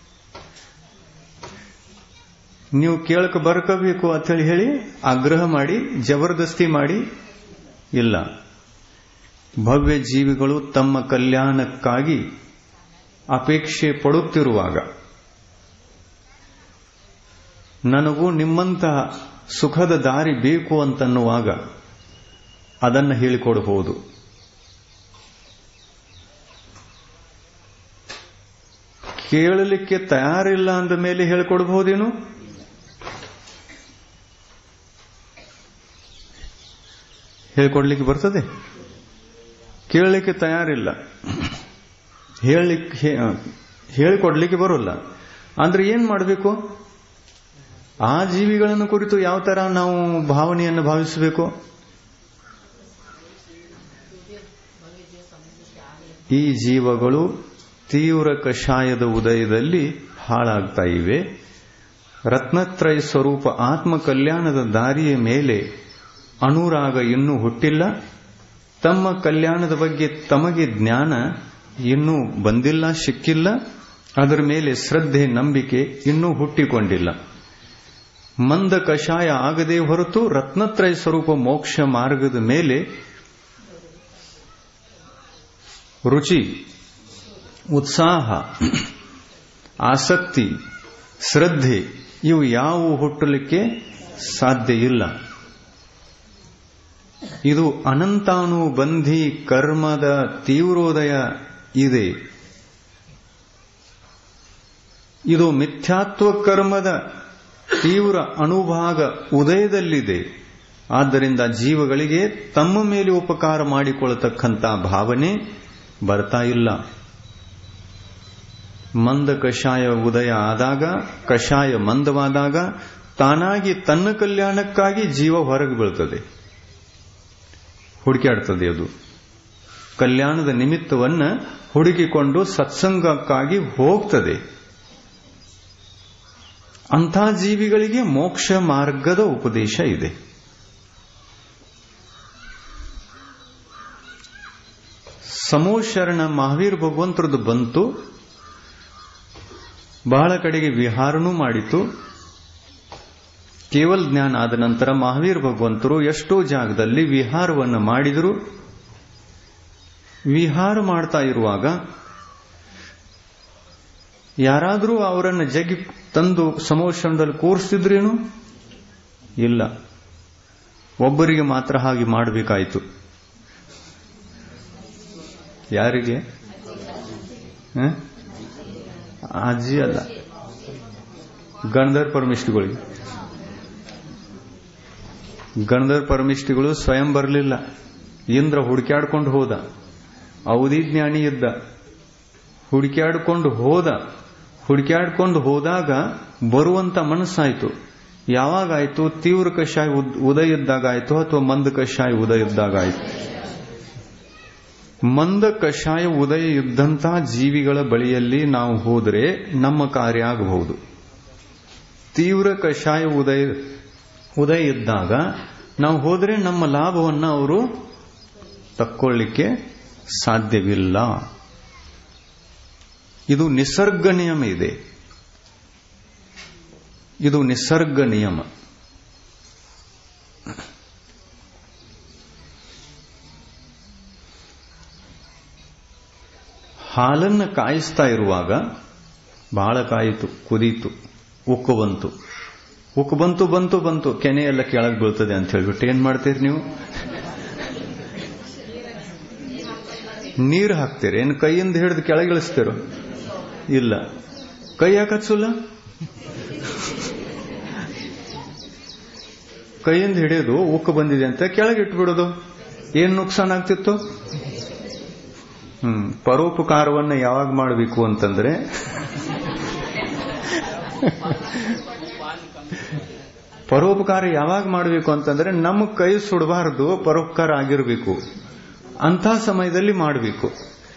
ನೀವು ಕೇಳಕ ಬರ್ಕೋಬೇಕು ಅಂತ ಹೇಳಿ ಹೇಳಿ ಆಗ್ರಹ ಮಾಡಿ ಜಬರ್ದಸ್ತಿ ಮಾಡಿ ಇಲ್ಲ ಭವ್ಯ ಜೀವಿಗಳು ತಮ್ಮ ಕಲ್ಯಾಣಕ್ಕಾಗಿ ಅಪೇಕ್ಷೆ ಪಡುತ್ತಿರುವಾಗ ನನಗೂ ನಿಮ್ಮಂತಹ ಸುಖದ ದಾರಿ ಬೇಕು ಅಂತನ್ನುವಾಗ ಅದನ್ನು ಹೇಳಿಕೊಡಬಹುದು ಕೇಳಲಿಕ್ಕೆ ತಯಾರಿಲ್ಲ ಅಂದ ಮೇಲೆ ಹೇಳಿಕೊಡಬಹುದೇನು ಹೇಳ್ಕೊಡ್ಲಿಕ್ಕೆ ಬರ್ತದೆ ಕೇಳಲಿಕ್ಕೆ ತಯಾರಿಲ್ಲ ಹೇಳಲಿಕ್ಕೆ ಹೇಳಿಕೊಡ್ಲಿಕ್ಕೆ ಬರೋಲ್ಲ ಅಂದ್ರೆ ಏನ್ ಮಾಡಬೇಕು ಆ ಜೀವಿಗಳನ್ನು ಕುರಿತು ಯಾವ ತರ ನಾವು ಭಾವನೆಯನ್ನು ಭಾವಿಸಬೇಕು ಈ ಜೀವಗಳು ತೀವ್ರ ಕಷಾಯದ ಉದಯದಲ್ಲಿ ಹಾಳಾಗ್ತಾ ಇವೆ ರತ್ನತ್ರಯ ಸ್ವರೂಪ ಆತ್ಮ ಕಲ್ಯಾಣದ ದಾರಿಯ ಮೇಲೆ ಅನುರಾಗ ಇನ್ನೂ ಹುಟ್ಟಿಲ್ಲ ತಮ್ಮ ಕಲ್ಯಾಣದ ಬಗ್ಗೆ ತಮಗೆ ಜ್ಞಾನ ಇನ್ನೂ ಬಂದಿಲ್ಲ ಸಿಕ್ಕಿಲ್ಲ ಅದರ ಮೇಲೆ ಶ್ರದ್ಧೆ ನಂಬಿಕೆ ಇನ್ನೂ ಹುಟ್ಟಿಕೊಂಡಿಲ್ಲ ಮಂದ ಕಷಾಯ ಆಗದೇ ಹೊರತು ರತ್ನತ್ರಯ ಸ್ವರೂಪ ಮೋಕ್ಷ ಮಾರ್ಗದ ಮೇಲೆ ರುಚಿ ಉತ್ಸಾಹ ಆಸಕ್ತಿ ಶ್ರದ್ಧೆ ಇವು ಯಾವುವು ಹುಟ್ಟಲಿಕ್ಕೆ ಸಾಧ್ಯ ಇಲ್ಲ ಇದು ಅನಂತಾನುಬಂಧಿ ಕರ್ಮದ ತೀವ್ರೋದಯ ಇದೆ ಇದು ಮಿಥ್ಯಾತ್ವ ಕರ್ಮದ ತೀವ್ರ ಅನುಭಾಗ ಉದಯದಲ್ಲಿದೆ ಆದ್ದರಿಂದ ಜೀವಗಳಿಗೆ ತಮ್ಮ ಮೇಲೆ ಉಪಕಾರ ಮಾಡಿಕೊಳ್ಳತಕ್ಕಂಥ ಭಾವನೆ ಬರ್ತಾ ಇಲ್ಲ ಮಂದ ಕಷಾಯ ಉದಯ ಆದಾಗ ಕಷಾಯ ಮಂದವಾದಾಗ ತಾನಾಗಿ ತನ್ನ ಕಲ್ಯಾಣಕ್ಕಾಗಿ ಜೀವ ಹೊರಗೆ ಬೀಳ್ತದೆ ಹುಡುಕಾಡ್ತದೆ ಅದು ಕಲ್ಯಾಣದ ನಿಮಿತ್ತವನ್ನ ಹುಡುಕಿಕೊಂಡು ಸತ್ಸಂಗಕ್ಕಾಗಿ ಹೋಗ್ತದೆ ಅಂಥ ಜೀವಿಗಳಿಗೆ ಮೋಕ್ಷ ಮಾರ್ಗದ ಉಪದೇಶ ಇದೆ ಸಮೋಶರಣ ಮಹಾವೀರ್ ಭಗವಂತರದ್ದು ಬಂತು ಬಹಳ ಕಡೆಗೆ ವಿಹಾರನೂ ಮಾಡಿತು ಕೇವಲ ಜ್ಞಾನ ಆದ ನಂತರ ಮಹಾವೀರ್ ಭಗವಂತರು ಎಷ್ಟೋ ಜಾಗದಲ್ಲಿ ವಿಹಾರವನ್ನು ಮಾಡಿದರು ವಿಹಾರ ಮಾಡ್ತಾ ಇರುವಾಗ ಯಾರಾದರೂ ಅವರನ್ನು ಜಗ್ಗಿ ತಂದು ಸಮೋಷಣದಲ್ಲಿ ಕೂರಿಸ್ತಿದ್ರೇನು ಇಲ್ಲ ಒಬ್ಬರಿಗೆ ಮಾತ್ರ ಹಾಗೆ ಮಾಡಬೇಕಾಯಿತು ಯಾರಿಗೆ ಅಜ್ಜಿ ಅಲ್ಲ ಗಣಧರ್ ಪರಮಿಷ್ಠಿಗಳಿಗೆ ಗಣಧರ್ ಪರಮಿಷ್ಠಿಗಳು ಸ್ವಯಂ ಬರಲಿಲ್ಲ ಇಂದ್ರ ಹುಡುಕ್ಯಾಡ್ಕೊಂಡು ಹೋದ ಅವಧಿ ಜ್ಞಾನಿ ಇದ್ದ ಹುಡುಕ್ಯಾಡ್ಕೊಂಡು ಹೋದ ಹುಡುಕ್ಯಾಡ್ಕೊಂಡು ಹೋದಾಗ ಬರುವಂತ ಮನಸ್ಸಾಯ್ತು ಯಾವಾಗಾಯ್ತು ತೀವ್ರ ಕಷಾಯ ಉದಯ ಇದ್ದಾಗಾಯ್ತು ಅಥವಾ ಮಂದ ಕಷಾಯ ಉದಯ ಇದ್ದಾಗಾಯ್ತು ಮಂದ ಕಷಾಯ ಉದಯ ಇದ್ದಂಥ ಜೀವಿಗಳ ಬಳಿಯಲ್ಲಿ ನಾವು ಹೋದರೆ ನಮ್ಮ ಕಾರ್ಯ ಆಗಬಹುದು ತೀವ್ರ ಕಷಾಯ ಉದಯ ಉದಯ ಇದ್ದಾಗ ನಾವು ಹೋದರೆ ನಮ್ಮ ಲಾಭವನ್ನು ಅವರು ತಕ್ಕೊಳ್ಳಿಕ್ಕೆ ಸಾಧ್ಯವಿಲ್ಲ ಇದು ನಿಸರ್ಗ ನಿಯಮ ಇದೆ ಇದು ನಿಸರ್ಗ ನಿಯಮ ಹಾಲನ್ನು ಕಾಯಿಸ್ತಾ ಇರುವಾಗ ಬಹಳ ಕಾಯಿತು ಕುದೀತು ಉಕ್ಕು ಬಂತು ಉಕ್ಕು ಬಂತು ಬಂತು ಬಂತು ಕೆನೆ ಎಲ್ಲ ಕೆಳಗೆ ಬೀಳ್ತದೆ ಅಂತ ಹೇಳ್ಬಿಟ್ಟು ಏನ್ ಮಾಡ್ತೀರಿ ನೀವು ನೀರು ಹಾಕ್ತೀರಿ ಏನು ಕೈಯಿಂದ ಹಿಡಿದು ಕೆಳಗಿಳಿಸ್ತೀರೋ ಇಲ್ಲ ಕೈ ಯಾಕೆ ಹಚ್ಚಲ್ಲ ಕೈಯಿಂದ ಹಿಡಿಯೋದು ಉಕ್ಕು ಬಂದಿದೆ ಅಂತ ಕೆಳಗೆ ಇಟ್ಬಿಡೋದು ಏನ್ ನುಕ್ಸಾನ್ ಆಗ್ತಿತ್ತು ಹ್ಮ್ ಪರೋಪಕಾರವನ್ನ ಯಾವಾಗ ಮಾಡಬೇಕು ಅಂತಂದ್ರೆ ಪರೋಪಕಾರ ಯಾವಾಗ ಮಾಡಬೇಕು ಅಂತಂದ್ರೆ ನಮ್ಮ ಕೈ ಸುಡಬಾರದು ಪರೋಪಕಾರ ಆಗಿರಬೇಕು ಅಂಥ ಸಮಯದಲ್ಲಿ ಮಾಡಬೇಕು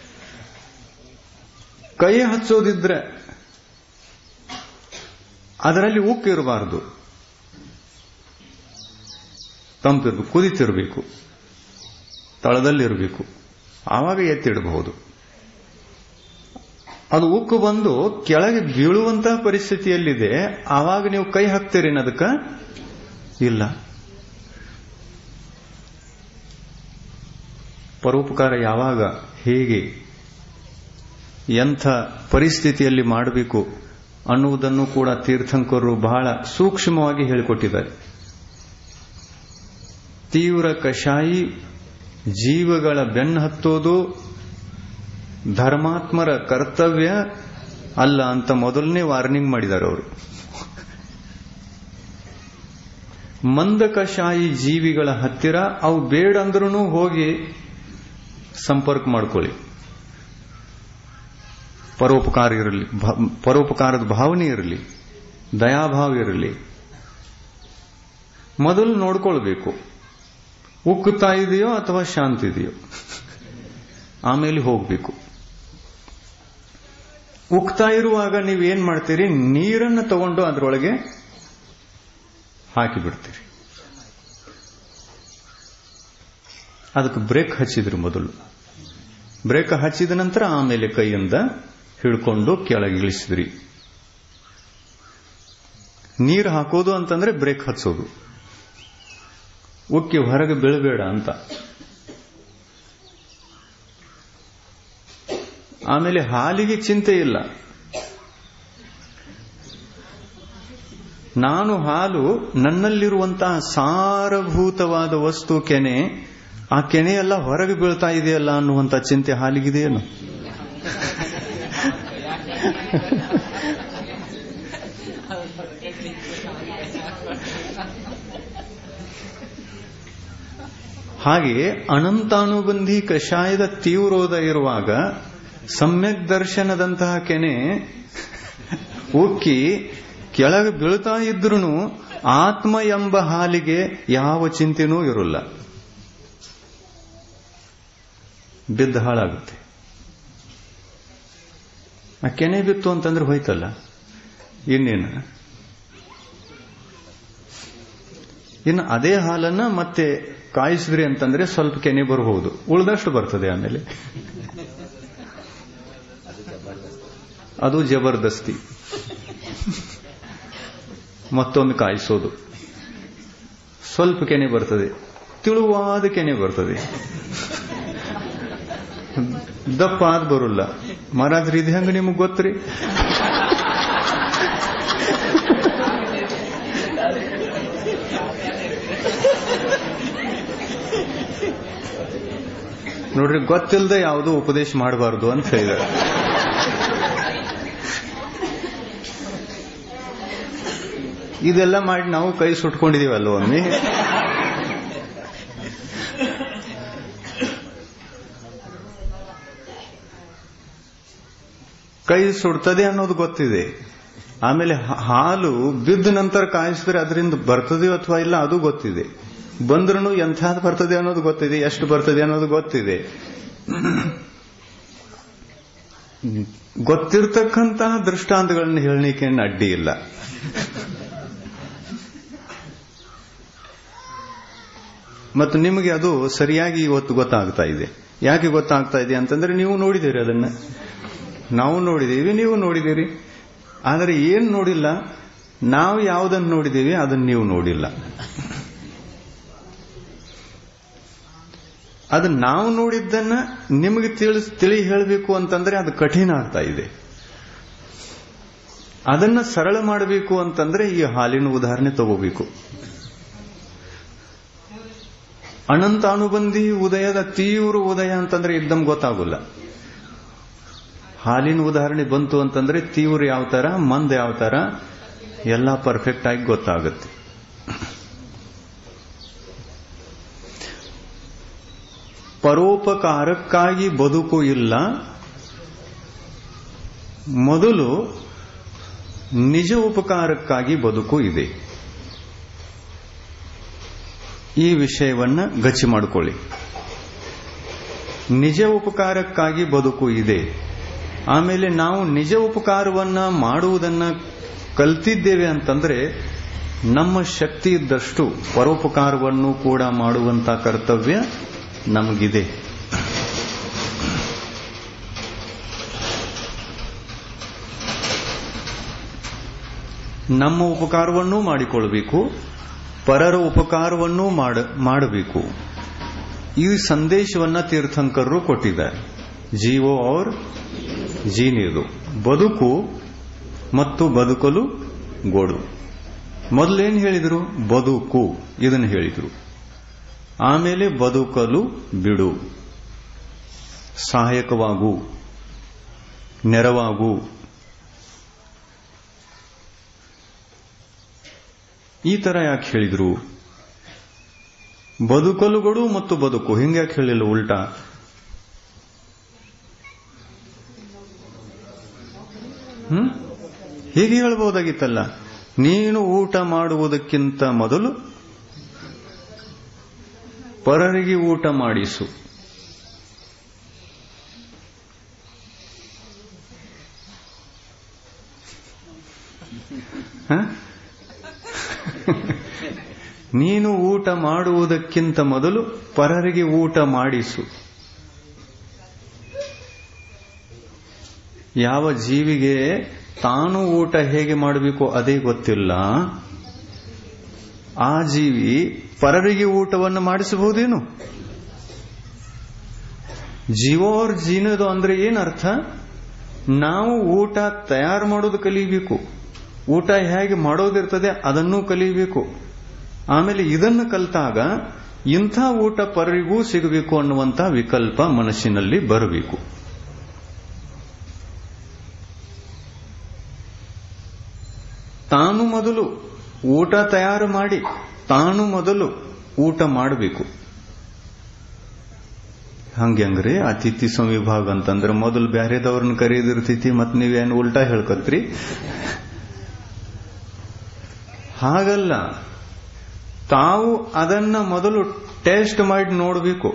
ಕೈ ಹಚ್ಚೋದಿದ್ರೆ ಅದರಲ್ಲಿ ಉಕ್ಕು ಇರಬಾರದು ತಂಪಿರ್ಬೇಕು ಕುದಿತಿರ್ಬೇಕು ತಳದಲ್ಲಿರಬೇಕು ಆವಾಗ ಎತ್ತಿಡಬಹುದು ಅದು ಉಕ್ಕು ಬಂದು ಕೆಳಗೆ ಬೀಳುವಂತಹ ಪರಿಸ್ಥಿತಿಯಲ್ಲಿದೆ ಆವಾಗ ನೀವು ಕೈ ಹಾಕ್ತೀರಿ ಅದಕ್ಕ ಇಲ್ಲ ಪರೋಪಕಾರ ಯಾವಾಗ ಹೇಗೆ ಎಂಥ ಪರಿಸ್ಥಿತಿಯಲ್ಲಿ ಮಾಡಬೇಕು ಅನ್ನುವುದನ್ನು ಕೂಡ ತೀರ್ಥಂಕರು ಬಹಳ ಸೂಕ್ಷ್ಮವಾಗಿ ಹೇಳಿಕೊಟ್ಟಿದ್ದಾರೆ ತೀವ್ರ ಕಷಾಯಿ ಜೀವಗಳ ಬೆನ್ನು ಹತ್ತೋದು ಧರ್ಮಾತ್ಮರ ಕರ್ತವ್ಯ ಅಲ್ಲ ಅಂತ ಮೊದಲನೇ ವಾರ್ನಿಂಗ್ ಮಾಡಿದ್ದಾರೆ ಅವರು ಮಂದಕಶಾಯಿ ಜೀವಿಗಳ ಹತ್ತಿರ ಅವು ಬೇಡ ಅಂದ್ರೂ ಹೋಗಿ ಸಂಪರ್ಕ ಮಾಡ್ಕೊಳ್ಳಿ ಪರೋಪಕಾರ ಇರಲಿ ಪರೋಪಕಾರದ ಭಾವನೆ ಇರಲಿ ದಯಾಭಾವ ಇರಲಿ ಮೊದಲು ನೋಡ್ಕೊಳ್ಬೇಕು ಉಕ್ಕುತ್ತಾ ಇದೆಯೋ ಅಥವಾ ಶಾಂತಿ ಇದೆಯೋ ಆಮೇಲೆ ಹೋಗ್ಬೇಕು ಉಕ್ತಾ ಇರುವಾಗ ನೀವೇನ್ ಮಾಡ್ತೀರಿ ನೀರನ್ನು ತಗೊಂಡು ಅದರೊಳಗೆ ಹಾಕಿಬಿಡ್ತೀರಿ ಅದಕ್ಕೆ ಬ್ರೇಕ್ ಹಚ್ಚಿದ್ರಿ ಮೊದಲು ಬ್ರೇಕ್ ಹಚ್ಚಿದ ನಂತರ ಆಮೇಲೆ ಕೈಯಿಂದ ಹಿಡ್ಕೊಂಡು ಕೆಳಗೆ ಇಳಿಸಿದ್ರಿ ನೀರು ಹಾಕೋದು ಅಂತಂದ್ರೆ ಬ್ರೇಕ್ ಹಚ್ಚೋದು ಉಕ್ಕಿ ಹೊರಗೆ ಬೀಳಬೇಡ ಅಂತ ಆಮೇಲೆ ಹಾಲಿಗೆ ಚಿಂತೆ ಇಲ್ಲ ನಾನು ಹಾಲು ನನ್ನಲ್ಲಿರುವಂತಹ ಸಾರಭೂತವಾದ ವಸ್ತು ಕೆನೆ ಆ ಕೆನೆಯೆಲ್ಲ ಹೊರಗೆ ಬೀಳ್ತಾ ಇದೆಯಲ್ಲ ಅನ್ನುವಂತ ಚಿಂತೆ ಹಾಲಿಗಿದೆಯೇನು ಹಾಗೆ ಅನಂತಾನುಬಂಧಿ ಕಷಾಯದ ತೀವ್ರೋದ ಇರುವಾಗ ಸಮ್ಯಕ್ ದರ್ಶನದಂತಹ ಕೆನೆ ಉಕ್ಕಿ ಕೆಳಗೆ ಬೀಳ್ತಾ ಇದ್ರೂ ಆತ್ಮ ಎಂಬ ಹಾಲಿಗೆ ಯಾವ ಚಿಂತೆನೂ ಇರೋಲ್ಲ ಬಿದ್ದ ಹಾಳಾಗುತ್ತೆ ಆ ಕೆನೆ ಬಿತ್ತು ಅಂತಂದ್ರೆ ಹೋಯ್ತಲ್ಲ ಇನ್ನೇನು ಇನ್ನು ಅದೇ ಹಾಲನ್ನ ಮತ್ತೆ ಕಾಯಿಸಿದ್ರಿ ಅಂತಂದ್ರೆ ಸ್ವಲ್ಪ ಕೆನೆ ಬರಬಹುದು ಉಳಿದಷ್ಟು ಬರ್ತದೆ ಆಮೇಲೆ ಅದು ಜಬರ್ದಸ್ತಿ ಮತ್ತೊಮ್ಮೆ ಕಾಯಿಸೋದು ಸ್ವಲ್ಪ ಕೆನೆ ಬರ್ತದೆ ತಿಳುವಾದ ಕೆನೆ ಬರ್ತದೆ ದಪ್ಪ ಆದ್ ಬರುಲ್ಲ ಮಹಾರಾಜ್ರಿ ಇದು ಹೆಂಗ ನಿಮಗ್ ಗೊತ್ತ್ರಿ ನೋಡ್ರಿ ಗೊತ್ತಿಲ್ಲದೆ ಯಾವುದೂ ಉಪದೇಶ ಮಾಡಬಾರ್ದು ಅಂತ ಹೇಳಿದ್ದಾರೆ ಇದೆಲ್ಲ ಮಾಡಿ ನಾವು ಕೈ ಸುಟ್ಕೊಂಡಿದೀವಲ್ಲ ಒಮ್ಮೆ ಕೈ ಸುಡ್ತದೆ ಅನ್ನೋದು ಗೊತ್ತಿದೆ ಆಮೇಲೆ ಹಾಲು ಬಿದ್ದ ನಂತರ ಕಾಯಿಸಿದ್ರೆ ಅದರಿಂದ ಬರ್ತದೆಯೋ ಅಥವಾ ಇಲ್ಲ ಅದು ಗೊತ್ತಿದೆ ಬಂದ್ರೂ ಎಂಥದ್ದು ಬರ್ತದೆ ಅನ್ನೋದು ಗೊತ್ತಿದೆ ಎಷ್ಟು ಬರ್ತದೆ ಅನ್ನೋದು ಗೊತ್ತಿದೆ ಗೊತ್ತಿರತಕ್ಕಂತಹ ದೃಷ್ಟಾಂತಗಳನ್ನು ಹೇಳಲಿಕ್ಕೆ ಅಡ್ಡಿ ಇಲ್ಲ ಮತ್ತು ನಿಮಗೆ ಅದು ಸರಿಯಾಗಿ ಇವತ್ತು ಗೊತ್ತಾಗ್ತಾ ಇದೆ ಯಾಕೆ ಗೊತ್ತಾಗ್ತಾ ಇದೆ ಅಂತಂದ್ರೆ ನೀವು ನೋಡಿದ್ದೀರಿ ಅದನ್ನ ನಾವು ನೋಡಿದ್ದೀವಿ ನೀವು ನೋಡಿದ್ದೀರಿ ಆದರೆ ಏನ್ ನೋಡಿಲ್ಲ ನಾವು ಯಾವುದನ್ನು ನೋಡಿದ್ದೀವಿ ಅದನ್ನು ನೀವು ನೋಡಿಲ್ಲ ಅದು ನಾವು ನೋಡಿದ್ದನ್ನ ನಿಮಗೆ ತಿಳಿಸ್ ತಿಳಿ ಹೇಳಬೇಕು ಅಂತಂದ್ರೆ ಅದು ಕಠಿಣ ಆಗ್ತಾ ಇದೆ ಅದನ್ನ ಸರಳ ಮಾಡಬೇಕು ಅಂತಂದ್ರೆ ಈ ಹಾಲಿನ ಉದಾಹರಣೆ ತಗೋಬೇಕು ಅನಂತ ಅನುಬಂಧಿ ಉದಯದ ತೀವ್ರ ಉದಯ ಅಂತಂದ್ರೆ ಇದ್ದಮ್ ಗೊತ್ತಾಗೋಲ್ಲ ಹಾಲಿನ ಉದಾಹರಣೆ ಬಂತು ಅಂತಂದ್ರೆ ತೀವ್ರ ಯಾವ ತರ ಮಂದ ಯಾವ ತರ ಎಲ್ಲ ಪರ್ಫೆಕ್ಟ್ ಆಗಿ ಗೊತ್ತಾಗುತ್ತೆ ಪರೋಪಕಾರಕ್ಕಾಗಿ ಬದುಕು ಇಲ್ಲ ಮೊದಲು ನಿಜ ಉಪಕಾರಕ್ಕಾಗಿ ಬದುಕು ಇದೆ ಈ ವಿಷಯವನ್ನ ಗಚ್ಚಿ ಮಾಡಿಕೊಳ್ಳಿ ನಿಜ ಉಪಕಾರಕ್ಕಾಗಿ ಬದುಕು ಇದೆ ಆಮೇಲೆ ನಾವು ನಿಜ ಉಪಕಾರವನ್ನ ಮಾಡುವುದನ್ನ ಕಲ್ತಿದ್ದೇವೆ ಅಂತಂದ್ರೆ ನಮ್ಮ ಶಕ್ತಿ ಇದ್ದಷ್ಟು ಪರೋಪಕಾರವನ್ನು ಕೂಡ ಮಾಡುವಂತ ಕರ್ತವ್ಯ ನಮಗಿದೆ ನಮ್ಮ ಉಪಕಾರವನ್ನೂ ಮಾಡಿಕೊಳ್ಬೇಕು ಪರರ ಉಪಕಾರವನ್ನೂ ಮಾಡಬೇಕು ಈ ಸಂದೇಶವನ್ನ ತೀರ್ಥಂಕರರು ಕೊಟ್ಟಿದ್ದಾರೆ ಜೀವೋ ಔರ್ ಜೀನಿದು ಬದುಕು ಮತ್ತು ಬದುಕಲು ಗೋಡು ಮೊದಲೇನು ಹೇಳಿದರು ಬದುಕು ಇದನ್ನು ಹೇಳಿದರು ಆಮೇಲೆ ಬದುಕಲು ಬಿಡು ಸಹಾಯಕವಾಗು ನೆರವಾಗು ಈ ತರ ಯಾಕೆ ಹೇಳಿದ್ರು ಬದುಕಲುಗಳು ಮತ್ತು ಬದುಕು ಹಿಂಗ್ಯಾಕೆ ಹೇಳಿಲ್ಲ ಉಲ್ಟಾ ಹ್ಮ್ ಹೀಗೆ ಹೇಳ್ಬೋದಾಗಿತ್ತಲ್ಲ ನೀನು ಊಟ ಮಾಡುವುದಕ್ಕಿಂತ ಮೊದಲು ಪರರಿಗೆ ಊಟ ಮಾಡಿಸು ನೀನು ಊಟ ಮಾಡುವುದಕ್ಕಿಂತ ಮೊದಲು ಪರರಿಗೆ ಊಟ ಮಾಡಿಸು ಯಾವ ಜೀವಿಗೆ ತಾನು ಊಟ ಹೇಗೆ ಮಾಡಬೇಕು ಅದೇ ಗೊತ್ತಿಲ್ಲ ಆ ಜೀವಿ ಪರರಿಗೆ ಊಟವನ್ನು ಮಾಡಿಸಬಹುದೇನು ಜೀವೋರ್ ಜೀನದು ಅಂದ್ರೆ ಏನರ್ಥ ನಾವು ಊಟ ತಯಾರು ಮಾಡೋದು ಕಲಿಬೇಕು ಊಟ ಹೇಗೆ ಮಾಡೋದಿರ್ತದೆ ಅದನ್ನೂ ಕಲಿಬೇಕು ಆಮೇಲೆ ಇದನ್ನು ಕಲಿತಾಗ ಇಂಥ ಊಟ ಪರರಿಗೂ ಸಿಗಬೇಕು ಅನ್ನುವಂಥ ವಿಕಲ್ಪ ಮನಸ್ಸಿನಲ್ಲಿ ಬರಬೇಕು ತಾನು ಮೊದಲು ಊಟ ತಯಾರು ಮಾಡಿ ತಾನು ಮೊದಲು ಊಟ ಮಾಡಬೇಕು ಹಂಗೆ ಹಂಗ್ರಿ ಅತಿಥಿ ಸಂವಿಭಾಗ ಅಂತಂದ್ರೆ ಮೊದಲು ಬ್ಯಾರೆದವ್ರನ್ನ ಕರೆಯದಿರ್ತೈತಿ ಮತ್ ನೀವೇನು ಉಲ್ಟಾ ಹೇಳ್ಕತ್ರಿ ಹಾಗಲ್ಲ ತಾವು ಅದನ್ನ ಮೊದಲು ಟೇಸ್ಟ್ ಮಾಡಿ ನೋಡಬೇಕು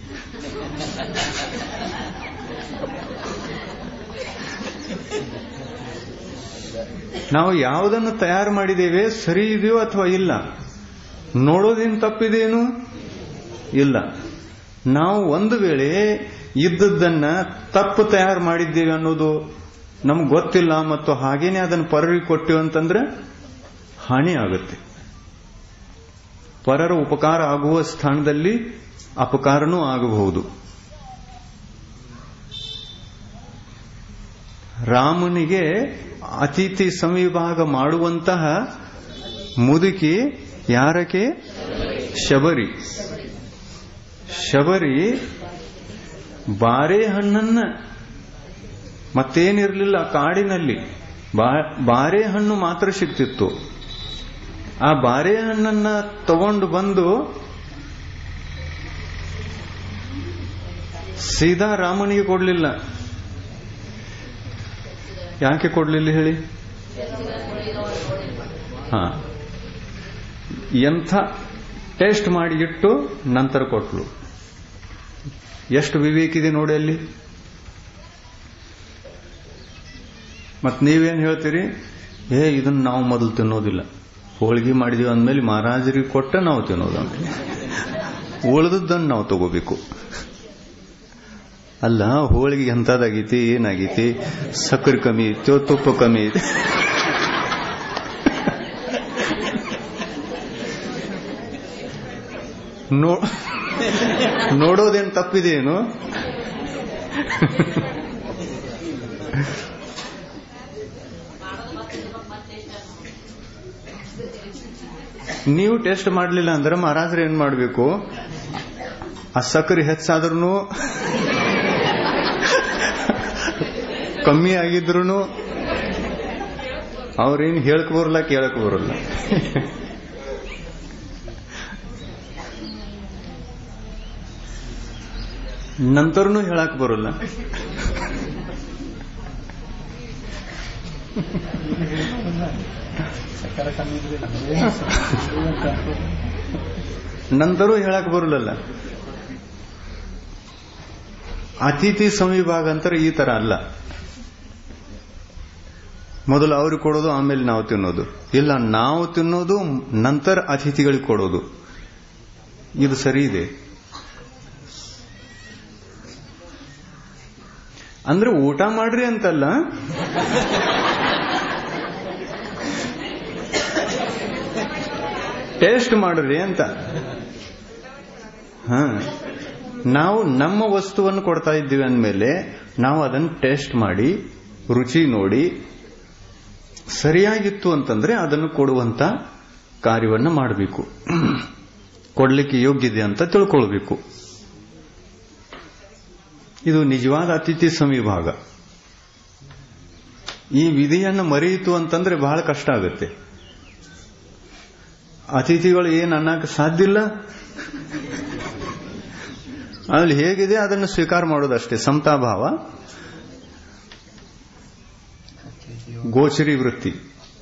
ನಾವು ಯಾವುದನ್ನು ತಯಾರು ಮಾಡಿದ್ದೇವೆ ಸರಿ ಇದೆಯೋ ಅಥವಾ ಇಲ್ಲ ನೋಡೋದೇನು ತಪ್ಪಿದೇನು ಇಲ್ಲ ನಾವು ಒಂದು ವೇಳೆ ಇದ್ದದ್ದನ್ನ ತಪ್ಪು ತಯಾರು ಮಾಡಿದ್ದೇವೆ ಅನ್ನೋದು ನಮ್ಗೆ ಗೊತ್ತಿಲ್ಲ ಮತ್ತು ಹಾಗೇನೆ ಅದನ್ನು ಪರರಿಗೆ ಕೊಟ್ಟಿವಿ ಅಂತಂದ್ರೆ ಹಾನಿ ಆಗುತ್ತೆ ಪರರ ಉಪಕಾರ ಆಗುವ ಸ್ಥಾನದಲ್ಲಿ ಅಪಕಾರನೂ ಆಗಬಹುದು ರಾಮನಿಗೆ ಅತಿಥಿ ಸಂವಿಭಾಗ ಮಾಡುವಂತಹ ಮುದುಕಿ ಯಾರಕ್ಕೆ ಶಬರಿ ಶಬರಿ ಬಾರೆಹಣ್ಣನ್ನ ಮತ್ತೇನಿರಲಿಲ್ಲ ಕಾಡಿನಲ್ಲಿ ಬಾರೆಹಣ್ಣು ಮಾತ್ರ ಸಿಗ್ತಿತ್ತು ಆ ಬಾರೆಹಣ್ಣನ್ನ ತಗೊಂಡು ಬಂದು ಸೀದಾ ರಾಮನಿಗೆ ಕೊಡಲಿಲ್ಲ ಯಾಕೆ ಕೊಡ್ಲಿಲ್ಲ ಹೇಳಿ ಹಾ ಎಂಥ ಟೇಸ್ಟ್ ಮಾಡಿ ಇಟ್ಟು ನಂತರ ಕೊಟ್ಲು ಎಷ್ಟು ವಿವೇಕ್ ಇದೆ ನೋಡಿ ಅಲ್ಲಿ ಮತ್ ನೀವೇನ್ ಹೇಳ್ತೀರಿ ಏ ಇದನ್ನ ನಾವು ಮೊದಲು ತಿನ್ನೋದಿಲ್ಲ ಹೋಳಿಗೆ ಮಾಡಿದೀವಿ ಅಂದ್ಮೇಲೆ ಮಹಾರಾಜರಿಗೆ ಕೊಟ್ಟ ನಾವು ತಿನ್ನೋದು ಉಳಿದದ್ದನ್ನು ನಾವು ತಗೋಬೇಕು ಅಲ್ಲ ಹೋಳಿಗೆ ಎಂಥದ್ದಾಗೈತಿ ಏನಾಗೈತಿ ಸಕ್ಕರೆ ಕಮ್ಮಿ ಐತೋ ತುಪ್ಪ ಕಮ್ಮಿ ಐತಿ ನೋ ನೋಡೋದೇನು ತಪ್ಪಿದೆಯೇನು ನೀವು ಟೆಸ್ಟ್ ಮಾಡಲಿಲ್ಲ ಅಂದ್ರೆ ಮಹಾರಾಜರು ಏನ್ ಮಾಡಬೇಕು ಆ ಸಕ್ಕರೆ ಹೆಚ್ಚಾದ್ರೂ ಕಮ್ಮಿ ಆಗಿದ್ರು ಅವ್ರೇನು ಹೇಳಕ್ ಬರಲ್ಲ ಕೇಳಕ್ ಬರಲ್ಲ ನಂತರನು ಹೇಳಕ್ ಬರಲ್ಲ ನಂತರ ಹೇಳಕ್ ಬರಲ್ಲ ಅತಿಥಿ ಸಂವಿಭಾಗ ಅಂತಾರೆ ಈ ತರ ಅಲ್ಲ ಮೊದಲು ಅವ್ರಿಗೆ ಕೊಡೋದು ಆಮೇಲೆ ನಾವು ತಿನ್ನೋದು ಇಲ್ಲ ನಾವು ತಿನ್ನೋದು ನಂತರ ಅತಿಥಿಗಳಿಗೆ ಕೊಡೋದು ಇದು ಸರಿ ಇದೆ ಅಂದ್ರೆ ಊಟ ಮಾಡ್ರಿ ಅಂತಲ್ಲ ಟೇಸ್ಟ್ ಮಾಡ್ರಿ ಅಂತ ಹ ನಾವು ನಮ್ಮ ವಸ್ತುವನ್ನು ಕೊಡ್ತಾ ಇದ್ದೀವಿ ಅಂದಮೇಲೆ ನಾವು ಅದನ್ನು ಟೇಸ್ಟ್ ಮಾಡಿ ರುಚಿ ನೋಡಿ ಸರಿಯಾಗಿತ್ತು ಅಂತಂದ್ರೆ ಅದನ್ನು ಕೊಡುವಂತ ಕಾರ್ಯವನ್ನು ಮಾಡಬೇಕು ಕೊಡ್ಲಿಕ್ಕೆ ಯೋಗ್ಯತೆ ಅಂತ ತಿಳ್ಕೊಳ್ಬೇಕು ಇದು ನಿಜವಾದ ಅತಿಥಿ ಸಂವಿಭಾಗ ಈ ವಿಧಿಯನ್ನು ಮರೆಯಿತು ಅಂತಂದ್ರೆ ಬಹಳ ಕಷ್ಟ ಆಗುತ್ತೆ ಅತಿಥಿಗಳು ಏನು ಅನ್ನಕ್ಕೆ ಸಾಧ್ಯ ಇಲ್ಲ ಅಲ್ಲಿ ಹೇಗಿದೆ ಅದನ್ನು ಸ್ವೀಕಾರ ಮಾಡೋದಷ್ಟೇ ಸಮತಾಭಾವ ಗೋಚರಿ ವೃತ್ತಿ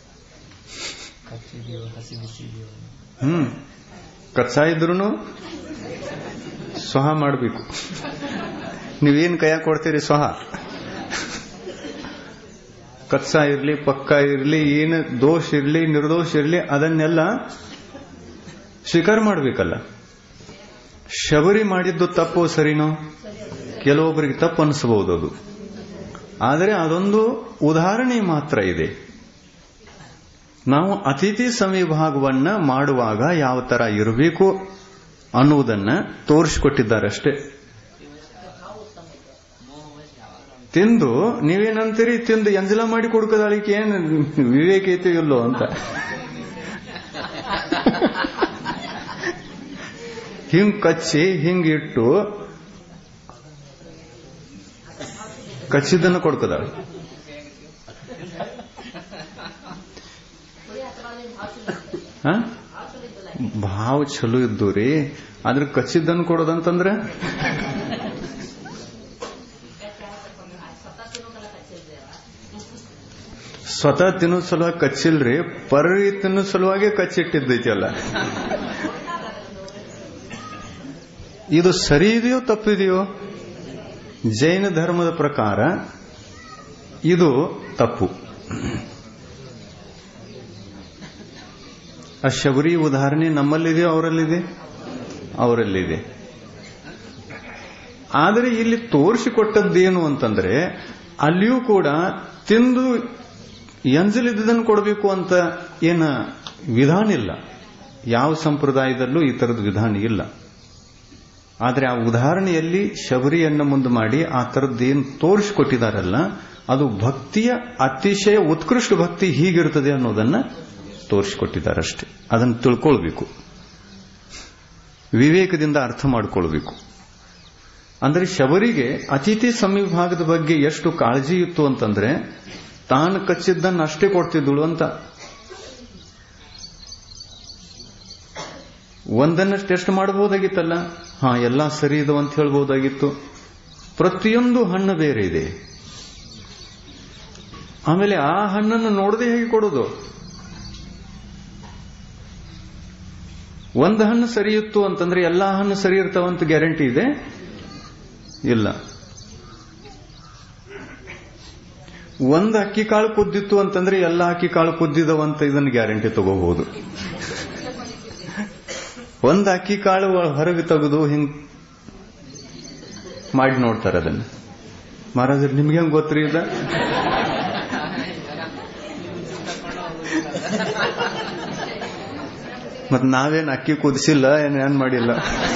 ಹ್ಮ್ ಕಚ್ಚಾ ಇದ್ರು ಸ್ವಹ ಮಾಡಬೇಕು ನೀವೇನ್ ಕೈಯ ಕೊಡ್ತೀರಿ ಸ್ವಹ ಕಚ್ಚಾ ಇರ್ಲಿ ಪಕ್ಕ ಇರ್ಲಿ ಏನು ದೋಷ ಇರ್ಲಿ ನಿರ್ದೋಷ ಇರ್ಲಿ ಅದನ್ನೆಲ್ಲ ಸ್ವೀಕಾರ ಮಾಡಬೇಕಲ್ಲ ಶಬರಿ ಮಾಡಿದ್ದು ತಪ್ಪು ಸರಿನೋ ಕೆಲವೊಬ್ಬರಿಗೆ ತಪ್ಪು ಅನಿಸಬಹುದು ಅದು ಆದರೆ ಅದೊಂದು ಉದಾಹರಣೆ ಮಾತ್ರ ಇದೆ ನಾವು ಅತಿಥಿ ಸಂವಿಭಾಗವನ್ನ ಮಾಡುವಾಗ ಯಾವ ತರ ಇರಬೇಕು ಅನ್ನುವುದನ್ನ ತೋರಿಸಿಕೊಟ್ಟಿದ್ದಾರಷ್ಟೇ ತಿಂದು ನೀವೇನಂತೀರಿ ತಿಂದು ಎಂಜಲ ಮಾಡಿ ಕೊಡ್ಕೋದಾಳಿಕೆ ಏನು ವಿವೇಕ ಐತೆ ಇಲ್ಲೋ ಅಂತ ಹಿಂಗ್ ಕಚ್ಚಿ ಹಿಂಗ್ ಇಟ್ಟು ಕಚ್ಚಿದ್ದನ್ನು ಕೊಡ್ಕೋದಾಳೆ ಭಾವ ಚಲೋ ಇದ್ದು ರೀ ಆದ್ರೆ ಕಚ್ಚಿದ್ದನ್ನು ಕೊಡೋದಂತಂದ್ರೆ ಸ್ವತಃ ತಿನ್ನೋ ಸಲುವಾಗಿ ಕಚ್ಚಿಲ್ರಿ ಪರರಿ ತಿನ್ನೋ ಸಲುವಾಗಿ ಕಚ್ಚಿಟ್ಟಿದ್ದೈತಿ ಅಲ್ಲ ಇದು ಸರಿ ಇದೆಯೋ ತಪ್ಪಿದೆಯೋ ಜೈನ ಧರ್ಮದ ಪ್ರಕಾರ ಇದು ತಪ್ಪು ಆ ಶಬರಿ ಉದಾಹರಣೆ ನಮ್ಮಲ್ಲಿದೆಯೋ ಅವರಲ್ಲಿದೆ ಅವರಲ್ಲಿದೆ ಆದರೆ ಇಲ್ಲಿ ತೋರಿಸಿಕೊಟ್ಟದ್ದೇನು ಅಂತಂದ್ರೆ ಅಲ್ಲಿಯೂ ಕೂಡ ತಿಂದು ಎಂಜಲಿದ್ದದನ್ನು ಕೊಡಬೇಕು ಅಂತ ಏನ ವಿಧಾನ ಇಲ್ಲ ಯಾವ ಸಂಪ್ರದಾಯದಲ್ಲೂ ಈ ತರದ ವಿಧಾನ ಇಲ್ಲ ಆದರೆ ಆ ಉದಾಹರಣೆಯಲ್ಲಿ ಶಬರಿಯನ್ನ ಮುಂದೆ ಮಾಡಿ ಆ ತರದ್ದೇನು ತೋರಿಸಿಕೊಟ್ಟಿದಾರಲ್ಲ ಅದು ಭಕ್ತಿಯ ಅತಿಶಯ ಉತ್ಕೃಷ್ಟ ಭಕ್ತಿ ಹೀಗಿರ್ತದೆ ಅನ್ನೋದನ್ನ ತೋರಿಸಿಕೊಟ್ಟಿದ್ದಾರಷ್ಟೇ ಅದನ್ನು ತಿಳ್ಕೊಳ್ಬೇಕು ವಿವೇಕದಿಂದ ಅರ್ಥ ಮಾಡಿಕೊಳ್ಬೇಕು ಅಂದ್ರೆ ಶಬರಿಗೆ ಅತಿಥಿ ಸಂವಿಭಾಗದ ಬಗ್ಗೆ ಎಷ್ಟು ಕಾಳಜಿ ಇತ್ತು ಅಂತಂದ್ರೆ ತಾನು ಕಚ್ಚಿದ್ದನ್ನು ಅಷ್ಟೇ ಕೊಡ್ತಿದ್ದಳು ಅಂತ ಒಂದನ್ನ ಟೆಸ್ಟ್ ಮಾಡಬಹುದಾಗಿತ್ತಲ್ಲ ಹಾ ಎಲ್ಲ ಸರಿ ಇದು ಅಂತ ಹೇಳ್ಬಹುದಾಗಿತ್ತು ಪ್ರತಿಯೊಂದು ಹಣ್ಣು ಬೇರೆ ಇದೆ ಆಮೇಲೆ ಆ ಹಣ್ಣನ್ನು ನೋಡದೆ ಹೇಗೆ ಕೊಡೋದು ಒಂದು ಹಣ್ಣು ಸರಿ ಇತ್ತು ಅಂತಂದ್ರೆ ಎಲ್ಲಾ ಹಣ್ಣು ಸರಿ ಇರ್ತಾವಂತ ಗ್ಯಾರಂಟಿ ಇದೆ ಇಲ್ಲ ಒಂದು ಅಕ್ಕಿ ಕಾಳು ಕುದ್ದಿತ್ತು ಅಂತಂದ್ರೆ ಎಲ್ಲ ಅಕ್ಕಿ ಕಾಳು ಕುದ್ದಿದವಂತ ಇದನ್ನು ಗ್ಯಾರಂಟಿ ತಗೋಬಹುದು ಒಂದು ಅಕ್ಕಿ ಕಾಳು ಹೊರಗೆ ತೆಗೆದು ಹಿಂಗ್ ಮಾಡಿ ನೋಡ್ತಾರೆ ಅದನ್ನ ಮಹಾರಾಜರು ನಿಮ್ಗೆ ಹೆಂಗ್ ಗೊತ್ತ್ರಿ ಇದ ಮತ್ ನಾವೇನ್ ಅಕ್ಕಿ ಕುದಿಸಿಲ್ಲ ಏನ್ ಏನ್ ಮಾಡಿಲ್ಲ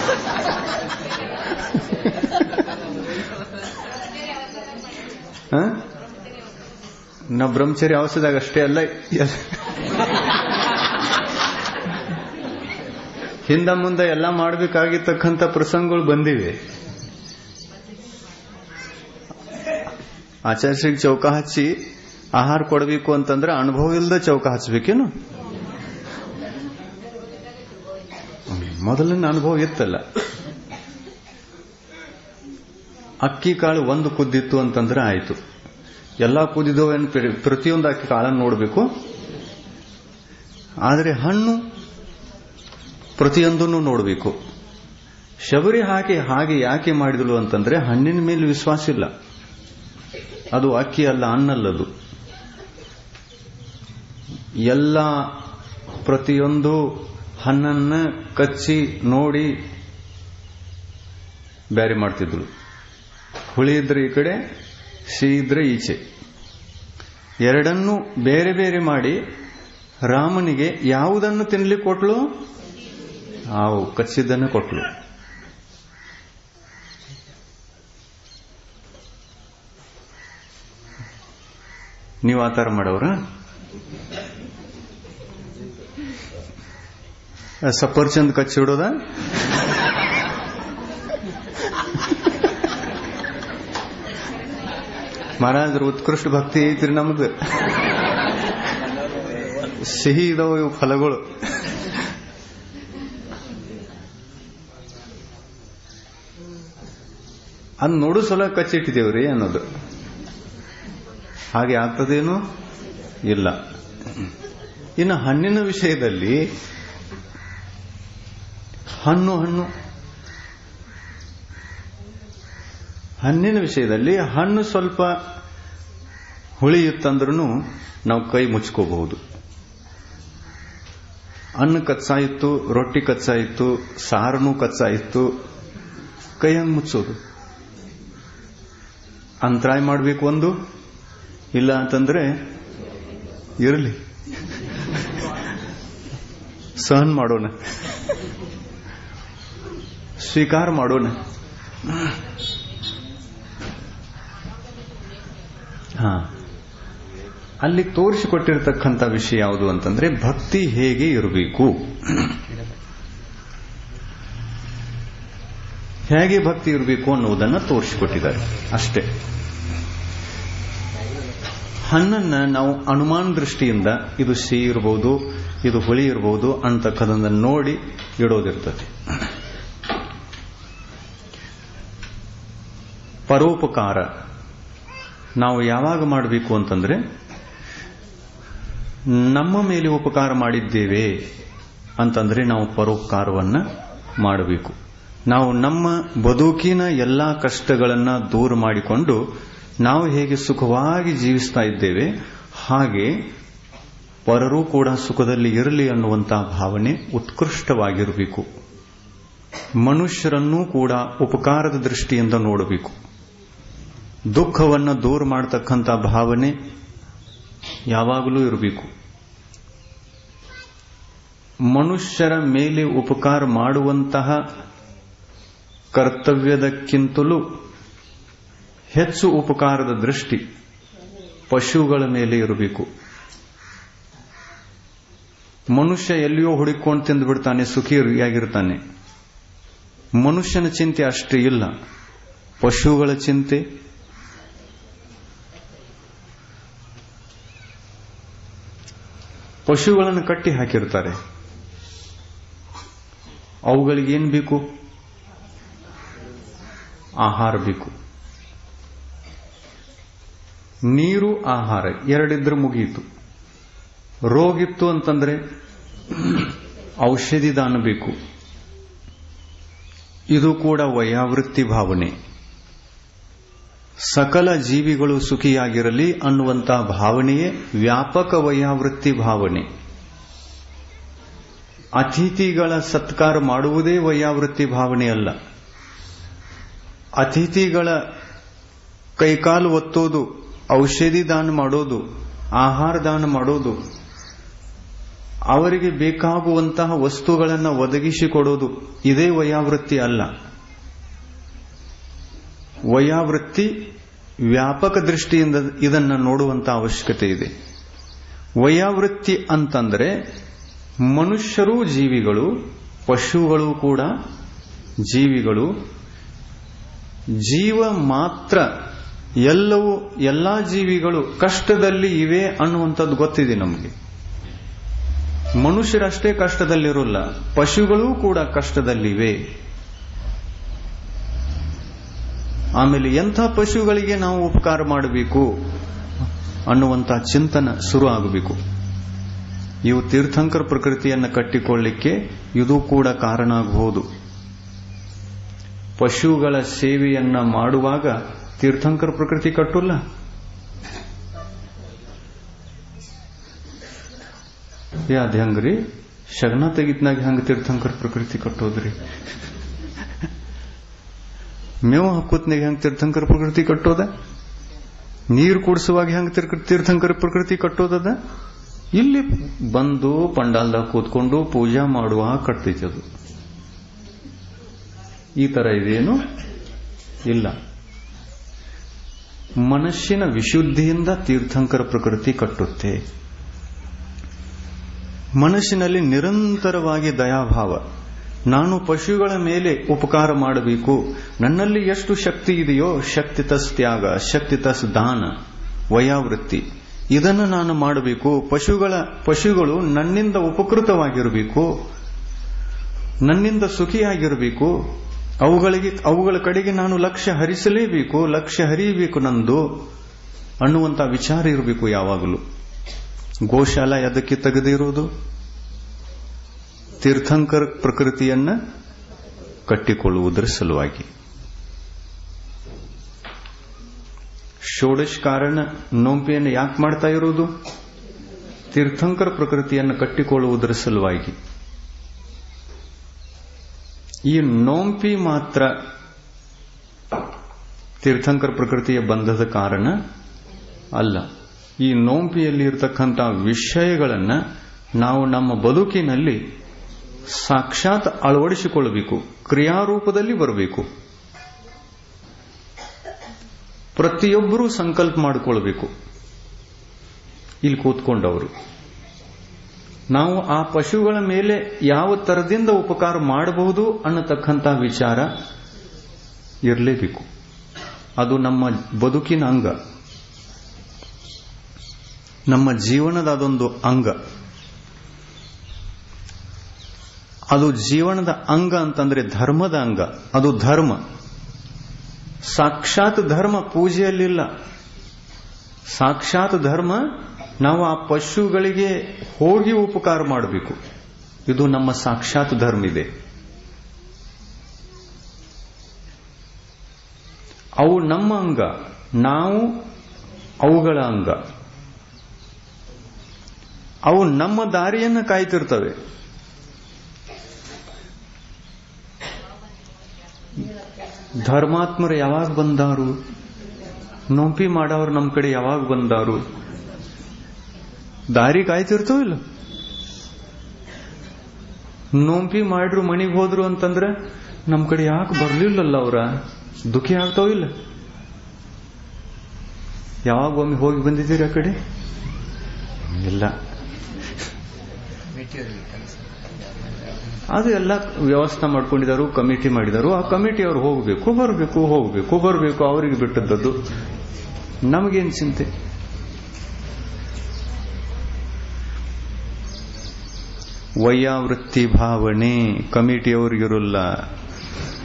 ಹ? ನಾವು ಬ್ರಹ್ಮಚರ್ಯ ಔಷಧಾಗ ಅಷ್ಟೇ ಅಲ್ಲ ಎಲ್- ಹಿಂದ ಮುಂದೆ ಎಲ್ಲ ಮಾಡಬೇಕಾಗಿರ್ತಕ್ಕಂಥ ಪ್ರಸಂಗಗಳು ಬಂದಿವೆ ಆಚಾರ್ಯರಿಗೆ ಚೌಕ ಹಚ್ಚಿ ಆಹಾರ ಕೊಡಬೇಕು ಅಂತಂದ್ರೆ ಅನುಭವ ಇಲ್ಲದ ಚೌಕ ಹಚ್ಚಬೇಕೇನು ಮೊದಲಿನ ಅನುಭವ ಇತ್ತಲ್ಲ ಅಕ್ಕಿ ಕಾಳು ಒಂದು ಕುದ್ದಿತ್ತು ಅಂತಂದ್ರೆ ಆಯ್ತು ಎಲ್ಲ ಕುದಿದವು ಏನು ಪ್ರತಿಯೊಂದು ಅಕ್ಕಿ ಕಾಳನ್ನು ನೋಡಬೇಕು ಆದರೆ ಹಣ್ಣು ಪ್ರತಿಯೊಂದನ್ನು ನೋಡಬೇಕು ಶಬರಿ ಹಾಕಿ ಹಾಗೆ ಯಾಕೆ ಮಾಡಿದಳು ಅಂತಂದ್ರೆ ಹಣ್ಣಿನ ಮೇಲೆ ವಿಶ್ವಾಸ ಇಲ್ಲ ಅದು ಅಕ್ಕಿ ಅಲ್ಲ ಹಣ್ಣಲ್ಲದು ಎಲ್ಲ ಪ್ರತಿಯೊಂದು ಹಣ್ಣನ್ನ ಕಚ್ಚಿ ನೋಡಿ ಬ್ಯಾರಿ ಮಾಡ್ತಿದ್ರು ಹುಳಿ ಇದ್ರೆ ಈ ಕಡೆ ಸಿಹಿ ಇದ್ರೆ ಈಚೆ ಎರಡನ್ನೂ ಬೇರೆ ಬೇರೆ ಮಾಡಿ ರಾಮನಿಗೆ ಯಾವುದನ್ನು ತಿನ್ಲಿಕ್ಕೆ ಕೊಟ್ಲು ಹಾವು ಕಚ್ಚಿದ್ದನ್ನು ಕೊಟ್ಲು ನೀವು ಆ ಥರ ಮಾಡವ್ರ ಸಫರ್ಚಂದ್ ಕಚ್ಚಿಡೋದ ಮಹಾರಾಜರು ಉತ್ಕೃಷ್ಟ ಭಕ್ತಿ ಐತ್ರಿ ನಮ್ದು ಸಿಹಿ ಇದಾವ ಇವು ಫಲಗಳು ಅದ್ ನೋಡು ಸಲ ಕಚ್ಚಿಟ್ಟಿದ್ದೇವ್ರಿ ಅನ್ನೋದು ಹಾಗೆ ಆಗ್ತದೇನು ಇಲ್ಲ ಇನ್ನು ಹಣ್ಣಿನ ವಿಷಯದಲ್ಲಿ ಹಣ್ಣು ಹಣ್ಣು ಹಣ್ಣಿನ ವಿಷಯದಲ್ಲಿ ಹಣ್ಣು ಸ್ವಲ್ಪ ಹುಳಿ ಇತ್ತಂದ್ರೂ ನಾವು ಕೈ ಮುಚ್ಕೋಬಹುದು ಅನ್ನ ಕಚ್ಚಾ ಇತ್ತು ರೊಟ್ಟಿ ಕಚ್ಚಾ ಇತ್ತು ಸಾರನು ಕಚ್ಚಾ ಇತ್ತು ಕೈ ಹಂಗೆ ಮುಚ್ಚೋದು ಅಂತರಾಯ ಮಾಡಬೇಕು ಒಂದು ಇಲ್ಲ ಅಂತಂದ್ರೆ ಇರಲಿ ಸಹನ್ ಮಾಡೋಣ ಸ್ವೀಕಾರ ಮಾಡೋಣ ಹಾ ಅಲ್ಲಿ ತೋರಿಸಿಕೊಟ್ಟಿರ್ತಕ್ಕಂಥ ವಿಷಯ ಯಾವುದು ಅಂತಂದ್ರೆ ಭಕ್ತಿ ಹೇಗೆ ಇರಬೇಕು ಹೇಗೆ ಭಕ್ತಿ ಇರಬೇಕು ಅನ್ನುವುದನ್ನು ತೋರಿಸಿಕೊಟ್ಟಿದ್ದಾರೆ ಅಷ್ಟೇ ಹಣ್ಣನ್ನ ನಾವು ಅನುಮಾನ ದೃಷ್ಟಿಯಿಂದ ಇದು ಸಿಹಿ ಇರಬಹುದು ಇದು ಹುಳಿ ಇರಬಹುದು ಅಂತಕ್ಕದನ್ನ ನೋಡಿ ಇಡೋದಿರ್ತದೆ ಪರೋಪಕಾರ ನಾವು ಯಾವಾಗ ಮಾಡಬೇಕು ಅಂತಂದ್ರೆ ನಮ್ಮ ಮೇಲೆ ಉಪಕಾರ ಮಾಡಿದ್ದೇವೆ ಅಂತಂದ್ರೆ ನಾವು ಪರೋಪಕಾರವನ್ನ ಮಾಡಬೇಕು ನಾವು ನಮ್ಮ ಬದುಕಿನ ಎಲ್ಲಾ ಕಷ್ಟಗಳನ್ನ ದೂರ ಮಾಡಿಕೊಂಡು ನಾವು ಹೇಗೆ ಸುಖವಾಗಿ ಜೀವಿಸ್ತಾ ಇದ್ದೇವೆ ಹಾಗೆ ಪರರೂ ಕೂಡ ಸುಖದಲ್ಲಿ ಇರಲಿ ಅನ್ನುವಂತಹ ಭಾವನೆ ಉತ್ಕೃಷ್ಟವಾಗಿರಬೇಕು ಮನುಷ್ಯರನ್ನೂ ಕೂಡ ಉಪಕಾರದ ದೃಷ್ಟಿಯಿಂದ ನೋಡಬೇಕು ದುಃಖವನ್ನು ದೂರ ಮಾಡತಕ್ಕಂಥ ಭಾವನೆ ಯಾವಾಗಲೂ ಇರಬೇಕು ಮನುಷ್ಯರ ಮೇಲೆ ಉಪಕಾರ ಮಾಡುವಂತಹ ಕರ್ತವ್ಯದಕ್ಕಿಂತಲೂ ಹೆಚ್ಚು ಉಪಕಾರದ ದೃಷ್ಟಿ ಪಶುಗಳ ಮೇಲೆ ಇರಬೇಕು ಮನುಷ್ಯ ಎಲ್ಲಿಯೋ ಹುಡುಕೊಂಡು ತಿಂದು ಬಿಡ್ತಾನೆ ಸುಖಿಯಾಗಿರ್ತಾನೆ ಮನುಷ್ಯನ ಚಿಂತೆ ಅಷ್ಟೇ ಇಲ್ಲ ಪಶುಗಳ ಚಿಂತೆ ಪಶುಗಳನ್ನು ಕಟ್ಟಿ ಹಾಕಿರ್ತಾರೆ ಅವುಗಳಿಗೇನು ಬೇಕು ಆಹಾರ ಬೇಕು ನೀರು ಆಹಾರ ಎರಡಿದ್ರೆ ಮುಗಿಯಿತು ರೋಗಿತ್ತು ಅಂತಂದ್ರೆ ಔಷಧಿ ದಾನ ಬೇಕು ಇದು ಕೂಡ ವಯಾವೃತ್ತಿ ಭಾವನೆ ಸಕಲ ಜೀವಿಗಳು ಸುಖಿಯಾಗಿರಲಿ ಅನ್ನುವಂತಹ ಭಾವನೆಯೇ ವ್ಯಾಪಕ ವಯಾವೃತ್ತಿ ಭಾವನೆ ಅತಿಥಿಗಳ ಸತ್ಕಾರ ಮಾಡುವುದೇ ವಯಾವೃತ್ತಿ ಭಾವನೆ ಅಲ್ಲ ಅತಿಥಿಗಳ ಕೈಕಾಲು ಒತ್ತೋದು ಔಷಧಿ ದಾನ ಮಾಡೋದು ಆಹಾರ ದಾನ ಮಾಡೋದು ಅವರಿಗೆ ಬೇಕಾಗುವಂತಹ ವಸ್ತುಗಳನ್ನು ಒದಗಿಸಿಕೊಡೋದು ಇದೇ ವಯಾವೃತ್ತಿ ಅಲ್ಲ ವಯಾವೃತ್ತಿ ವ್ಯಾಪಕ ದೃಷ್ಟಿಯಿಂದ ಇದನ್ನು ನೋಡುವಂತ ಅವಶ್ಯಕತೆ ಇದೆ ವಯಾವೃತ್ತಿ ಅಂತಂದ್ರೆ ಮನುಷ್ಯರು ಜೀವಿಗಳು ಪಶುಗಳು ಕೂಡ ಜೀವಿಗಳು ಜೀವ ಮಾತ್ರ ಎಲ್ಲವೂ ಎಲ್ಲಾ ಜೀವಿಗಳು ಕಷ್ಟದಲ್ಲಿ ಇವೆ ಅನ್ನುವಂಥದ್ದು ಗೊತ್ತಿದೆ ನಮಗೆ ಮನುಷ್ಯರಷ್ಟೇ ಕಷ್ಟದಲ್ಲಿರೋಲ್ಲ ಪಶುಗಳೂ ಕೂಡ ಕಷ್ಟದಲ್ಲಿವೆ ಆಮೇಲೆ ಎಂಥ ಪಶುಗಳಿಗೆ ನಾವು ಉಪಕಾರ ಮಾಡಬೇಕು ಅನ್ನುವಂಥ ಚಿಂತನ ಶುರು ಆಗಬೇಕು ಇವು ತೀರ್ಥಂಕರ ಪ್ರಕೃತಿಯನ್ನು ಕಟ್ಟಿಕೊಳ್ಳಿಕ್ಕೆ ಇದು ಕೂಡ ಕಾರಣ ಆಗಬಹುದು ಪಶುಗಳ ಸೇವೆಯನ್ನ ಮಾಡುವಾಗ ತೀರ್ಥಂಕರ ಪ್ರಕೃತಿ ಕಟ್ಟುಲ್ಲ ಏ ಅದ್ ಹೆಂಗ್ರಿ ಶಗನ ತೆಗಿತ್ನಾಗ ಹೆಂಗ ತೀರ್ಥಂಕರ ಪ್ರಕೃತಿ ಕಟ್ಟೋದ್ರಿ ಮೇವು ಹಾಕೋತ್ನಾಗ ಹೆಂಗ್ ತೀರ್ಥಂಕರ ಪ್ರಕೃತಿ ಕಟ್ಟೋದ ನೀರು ಕುಡಿಸುವಾಗ ಹೆಂಗ್ ತೀರ್ಥಂಕರ ಪ್ರಕೃತಿ ಕಟ್ಟೋದದ ಇಲ್ಲಿ ಬಂದು ಪಂಡಾಲ್ದಾಗ ಕೂತ್ಕೊಂಡು ಪೂಜಾ ಮಾಡುವ ಕಟ್ತೈತಿ ಅದು ಈ ತರ ಇದೇನು ಇಲ್ಲ ಮನಸ್ಸಿನ ವಿಶುದ್ಧಿಯಿಂದ ತೀರ್ಥಂಕರ ಪ್ರಕೃತಿ ಕಟ್ಟುತ್ತೆ ಮನಸ್ಸಿನಲ್ಲಿ ನಿರಂತರವಾಗಿ ದಯಾಭಾವ ನಾನು ಪಶುಗಳ ಮೇಲೆ ಉಪಕಾರ ಮಾಡಬೇಕು ನನ್ನಲ್ಲಿ ಎಷ್ಟು ಶಕ್ತಿ ಇದೆಯೋ ಶಕ್ತಿ ತಸ್ ತ್ಯಾಗ ಶಕ್ತಿ ತಸ್ ದಾನ ವಯಾವೃತ್ತಿ ಇದನ್ನು ನಾನು ಮಾಡಬೇಕು ಪಶುಗಳ ಪಶುಗಳು ನನ್ನಿಂದ ಉಪಕೃತವಾಗಿರಬೇಕು ನನ್ನಿಂದ ಸುಖಿಯಾಗಿರಬೇಕು ಅವುಗಳಿಗೆ ಅವುಗಳ ಕಡೆಗೆ ನಾನು ಲಕ್ಷ್ಯ ಹರಿಸಲೇಬೇಕು ಲಕ್ಷ್ಯ ಹರಿಯಬೇಕು ನಂದು ಅನ್ನುವಂಥ ವಿಚಾರ ಇರಬೇಕು ಯಾವಾಗಲೂ ಗೋಶಾಲ ಅದಕ್ಕೆ ತೆಗೆದಿರುವುದು ತೀರ್ಥಂಕರ ಪ್ರಕೃತಿಯನ್ನ ಕಟ್ಟಿಕೊಳ್ಳುವುದರ ಸಲುವಾಗಿ ಷೋಡಶ ಕಾರಣ ನೋಂಪಿಯನ್ನು ಯಾಕೆ ಮಾಡ್ತಾ ಇರೋದು ತೀರ್ಥಂಕರ ಪ್ರಕೃತಿಯನ್ನು ಕಟ್ಟಿಕೊಳ್ಳುವುದರ ಸಲುವಾಗಿ ಈ ನೋಂಪಿ ಮಾತ್ರ ತೀರ್ಥಂಕರ ಪ್ರಕೃತಿಯ ಬಂಧದ ಕಾರಣ ಅಲ್ಲ ಈ ನೋಂಪಿಯಲ್ಲಿ ಇರತಕ್ಕಂಥ ವಿಷಯಗಳನ್ನ ನಾವು ನಮ್ಮ ಬದುಕಿನಲ್ಲಿ ಸಾಕ್ಷಾತ್ ಅಳವಡಿಸಿಕೊಳ್ಳಬೇಕು ಕ್ರಿಯಾರೂಪದಲ್ಲಿ ಬರಬೇಕು ಪ್ರತಿಯೊಬ್ಬರೂ ಸಂಕಲ್ಪ ಮಾಡಿಕೊಳ್ಬೇಕು ಇಲ್ಲಿ ಕೂತ್ಕೊಂಡವರು ನಾವು ಆ ಪಶುಗಳ ಮೇಲೆ ಯಾವ ತರದಿಂದ ಉಪಕಾರ ಮಾಡಬಹುದು ಅನ್ನತಕ್ಕಂಥ ವಿಚಾರ ಇರಲೇಬೇಕು ಅದು ನಮ್ಮ ಬದುಕಿನ ಅಂಗ ನಮ್ಮ ಜೀವನದ ಅದೊಂದು ಅಂಗ ಅದು ಜೀವನದ ಅಂಗ ಅಂತಂದ್ರೆ ಧರ್ಮದ ಅಂಗ ಅದು ಧರ್ಮ ಸಾಕ್ಷಾತ್ ಧರ್ಮ ಪೂಜೆಯಲ್ಲಿಲ್ಲ ಸಾಕ್ಷಾತ್ ಧರ್ಮ ನಾವು ಆ ಪಶುಗಳಿಗೆ ಹೋಗಿ ಉಪಕಾರ ಮಾಡಬೇಕು ಇದು ನಮ್ಮ ಸಾಕ್ಷಾತ್ ಧರ್ಮ ಇದೆ ಅವು ನಮ್ಮ ಅಂಗ ನಾವು ಅವುಗಳ ಅಂಗ ಅವು ನಮ್ಮ ದಾರಿಯನ್ನು ಕಾಯ್ತಿರ್ತವೆ ಧರ್ಮಾತ್ಮರು ಯಾವಾಗ ಬಂದಾರು ನೋಂಪಿ ಮಾಡವ್ರು ನಮ್ಮ ಕಡೆ ಯಾವಾಗ ಬಂದಾರು ದಾರಿ ಕಾಯ್ತಿರ್ತೋ ಇಲ್ಲ ನೋಂಪಿ ಮಾಡ್ರು ಮಣಿಗೆ ಹೋದ್ರು ಅಂತಂದ್ರೆ ನಮ್ಮ ಕಡೆ ಯಾಕೆ ಬರ್ಲಿಲ್ಲಲ್ಲ ಅವ್ರ ದುಃಖಿ ಆಗ್ತಾವ ಇಲ್ಲ ಯಾವಾಗ ಒಮ್ಮೆ ಹೋಗಿ ಬಂದಿದ್ದೀರಿ ಆ ಕಡೆ ಇಲ್ಲ ಅದು ಎಲ್ಲ ವ್ಯವಸ್ಥೆ ಮಾಡ್ಕೊಂಡಿದ್ದಾರೆ ಕಮಿಟಿ ಮಾಡಿದರು ಆ ಕಮಿಟಿ ಅವ್ರು ಹೋಗಬೇಕು ಬರಬೇಕು ಹೋಗಬೇಕು ಬರಬೇಕು ಅವರಿಗೆ ಬಿಟ್ಟದ್ದು ನಮಗೇನು ಚಿಂತೆ ವೈಯಾವೃತ್ತಿ ಭಾವನೆ ಕಮಿಟಿಯವ್ರಿಗಿರಲ್ಲ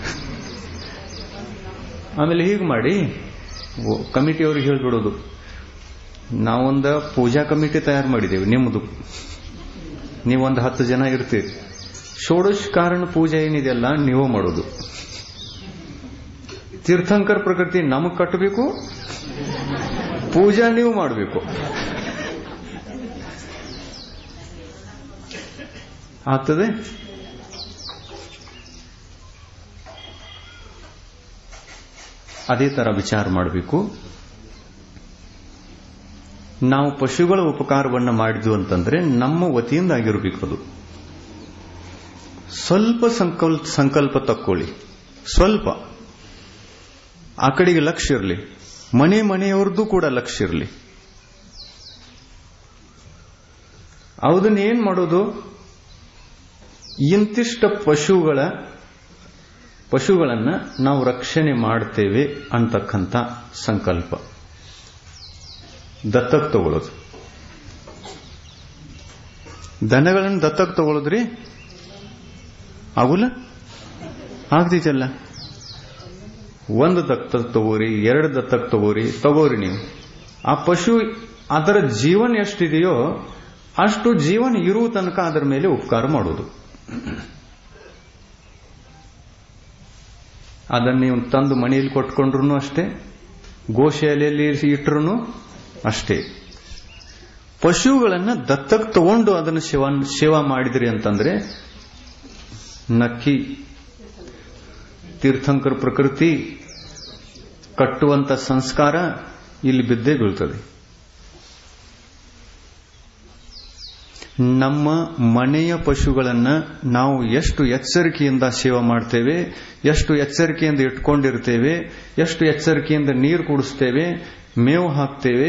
ಆಮೇಲೆ ಹೀಗೆ ಮಾಡಿ ಕಮಿಟಿಯವ್ರಿಗೆ ಹೇಳ್ಬಿಡೋದು ನಾವೊಂದು ಪೂಜಾ ಕಮಿಟಿ ತಯಾರು ಮಾಡಿದ್ದೇವೆ ನಿಮ್ಮದು ನೀವೊಂದು ಹತ್ತು ಜನ ಇರ್ತೀರಿ ಷೋಡಶ ಕಾರಣ ಪೂಜೆ ಏನಿದೆಯಲ್ಲ ನೀವು ಮಾಡೋದು ತೀರ್ಥಂಕರ್ ಪ್ರಕೃತಿ ನಮಗ್ ಕಟ್ಟಬೇಕು ಪೂಜಾ ನೀವು ಮಾಡಬೇಕು ಆಗ್ತದೆ ಅದೇ ತರ ವಿಚಾರ ಮಾಡಬೇಕು ನಾವು ಪಶುಗಳ ಉಪಕಾರವನ್ನು ಮಾಡಿದ್ವು ಅಂತಂದ್ರೆ ನಮ್ಮ ವತಿಯಿಂದ ಆಗಿರಬೇಕು ಅದು ಸ್ವಲ್ಪ ಸಂಕಲ್ಪ ಸಂಕಲ್ಪ ತಕ್ಕೊಳ್ಳಿ ಸ್ವಲ್ಪ ಆ ಕಡೆಗೆ ಲಕ್ಷ್ಯ ಇರಲಿ ಮನೆ ಮನೆಯವ್ರದ್ದು ಕೂಡ ಲಕ್ಷ್ಯ ಇರಲಿ ಅದನ್ನ ಏನ್ ಮಾಡೋದು ಇಂತಿಷ್ಟ ಪಶುಗಳ ಪಶುಗಳನ್ನ ನಾವು ರಕ್ಷಣೆ ಮಾಡ್ತೇವೆ ಅಂತಕ್ಕಂಥ ಸಂಕಲ್ಪ ದತ್ತಕ್ ತಗೊಳ್ಳೋದು ದನಗಳನ್ನು ದತ್ತಕ್ ತಗೊಳ್ಳೋದ್ರಿ ಆಗುಲ್ಲ ಆಗ್ತೈತಲ್ಲ ಒಂದು ದತ್ತಕ್ ತಗೋರಿ ಎರಡು ದತ್ತಕ್ ತಗೋರಿ ತಗೋರಿ ನೀವು ಆ ಪಶು ಅದರ ಜೀವನ ಎಷ್ಟಿದೆಯೋ ಅಷ್ಟು ಜೀವನ ಇರುವ ತನಕ ಅದರ ಮೇಲೆ ಉಪಕಾರ ಮಾಡೋದು ಅದನ್ನು ನೀವು ತಂದು ಮನೆಯಲ್ಲಿ ಕೊಟ್ಕೊಂಡ್ರು ಅಷ್ಟೇ ಗೋಶಾಲೆಯಲ್ಲಿ ಇಟ್ಟರು ಅಷ್ಟೇ ಪಶುಗಳನ್ನ ದತ್ತಕ್ ತಗೊಂಡು ಅದನ್ನು ಸೇವಾ ಸೇವಾ ಮಾಡಿದ್ರಿ ಅಂತಂದ್ರೆ ನಕ್ಕಿ ತೀರ್ಥಂಕರ ಪ್ರಕೃತಿ ಕಟ್ಟುವಂತ ಸಂಸ್ಕಾರ ಇಲ್ಲಿ ಬಿದ್ದೇ ಬೀಳ್ತದೆ ನಮ್ಮ ಮನೆಯ ಪಶುಗಳನ್ನ ನಾವು ಎಷ್ಟು ಎಚ್ಚರಿಕೆಯಿಂದ ಸೇವೆ ಮಾಡ್ತೇವೆ ಎಷ್ಟು ಎಚ್ಚರಿಕೆಯಿಂದ ಇಟ್ಕೊಂಡಿರ್ತೇವೆ ಎಷ್ಟು ಎಚ್ಚರಿಕೆಯಿಂದ ನೀರು ಕುಡಿಸ್ತೇವೆ ಮೇವು ಹಾಕ್ತೇವೆ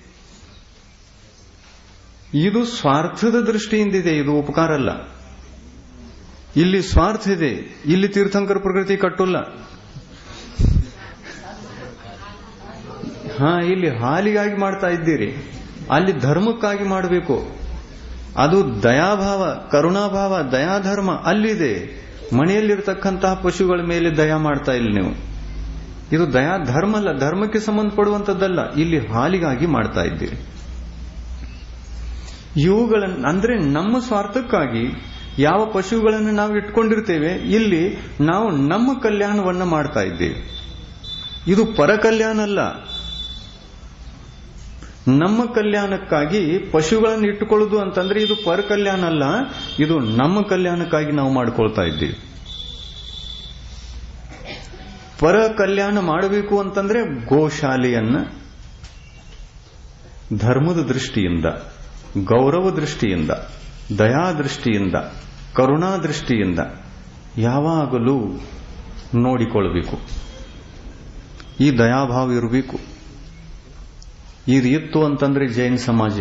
ಇದು ಸ್ವಾರ್ಥದ ದೃಷ್ಟಿಯಿಂದಿದೆ ಇದು ಉಪಕಾರ ಅಲ್ಲ ಇಲ್ಲಿ ಸ್ವಾರ್ಥ ಇದೆ ಇಲ್ಲಿ ತೀರ್ಥಂಕರ ಪ್ರಕೃತಿ ಕಟ್ಟಲ್ಲ ಹಾ ಇಲ್ಲಿ ಹಾಲಿಗಾಗಿ ಮಾಡ್ತಾ ಇದ್ದೀರಿ ಅಲ್ಲಿ ಧರ್ಮಕ್ಕಾಗಿ ಮಾಡಬೇಕು ಅದು ದಯಾಭಾವ ಕರುಣಾಭಾವ ದಯಾಧರ್ಮ ಅಲ್ಲಿದೆ ಮನೆಯಲ್ಲಿರ್ತಕ್ಕಂತಹ ಪಶುಗಳ ಮೇಲೆ ದಯಾ ಮಾಡ್ತಾ ಇಲ್ಲ ನೀವು ಇದು ದಯಾ ಧರ್ಮ ಅಲ್ಲ ಧರ್ಮಕ್ಕೆ ಸಂಬಂಧಪಡುವಂತದ್ದಲ್ಲ ಇಲ್ಲಿ ಹಾಲಿಗಾಗಿ ಮಾಡ್ತಾ ಇದ್ದೀರಿ ಇವುಗಳನ್ನು ಅಂದ್ರೆ ನಮ್ಮ ಸ್ವಾರ್ಥಕ್ಕಾಗಿ ಯಾವ ಪಶುಗಳನ್ನು ನಾವು ಇಟ್ಕೊಂಡಿರ್ತೇವೆ ಇಲ್ಲಿ ನಾವು ನಮ್ಮ ಕಲ್ಯಾಣವನ್ನ ಮಾಡ್ತಾ ಇದ್ದೇವೆ ಇದು ಪರ ಕಲ್ಯಾಣ ಅಲ್ಲ ನಮ್ಮ ಕಲ್ಯಾಣಕ್ಕಾಗಿ ಪಶುಗಳನ್ನು ಇಟ್ಟುಕೊಳ್ಳುವುದು ಅಂತಂದ್ರೆ ಇದು ಪರ ಕಲ್ಯಾಣ ಅಲ್ಲ ಇದು ನಮ್ಮ ಕಲ್ಯಾಣಕ್ಕಾಗಿ ನಾವು ಮಾಡ್ಕೊಳ್ತಾ ಇದ್ದೀವಿ ಪರ ಕಲ್ಯಾಣ ಮಾಡಬೇಕು ಅಂತಂದ್ರೆ ಗೋಶಾಲೆಯನ್ನ ಧರ್ಮದ ದೃಷ್ಟಿಯಿಂದ ಗೌರವ ದೃಷ್ಟಿಯಿಂದ ದಯಾ ದೃಷ್ಟಿಯಿಂದ ಕರುಣಾ ದೃಷ್ಟಿಯಿಂದ ಯಾವಾಗಲೂ ನೋಡಿಕೊಳ್ಳಬೇಕು ಈ ದಯಾಭಾವ ಇರಬೇಕು ಇದು ಇತ್ತು ಅಂತಂದ್ರೆ ಜೈನ್ ಸಮಾಜ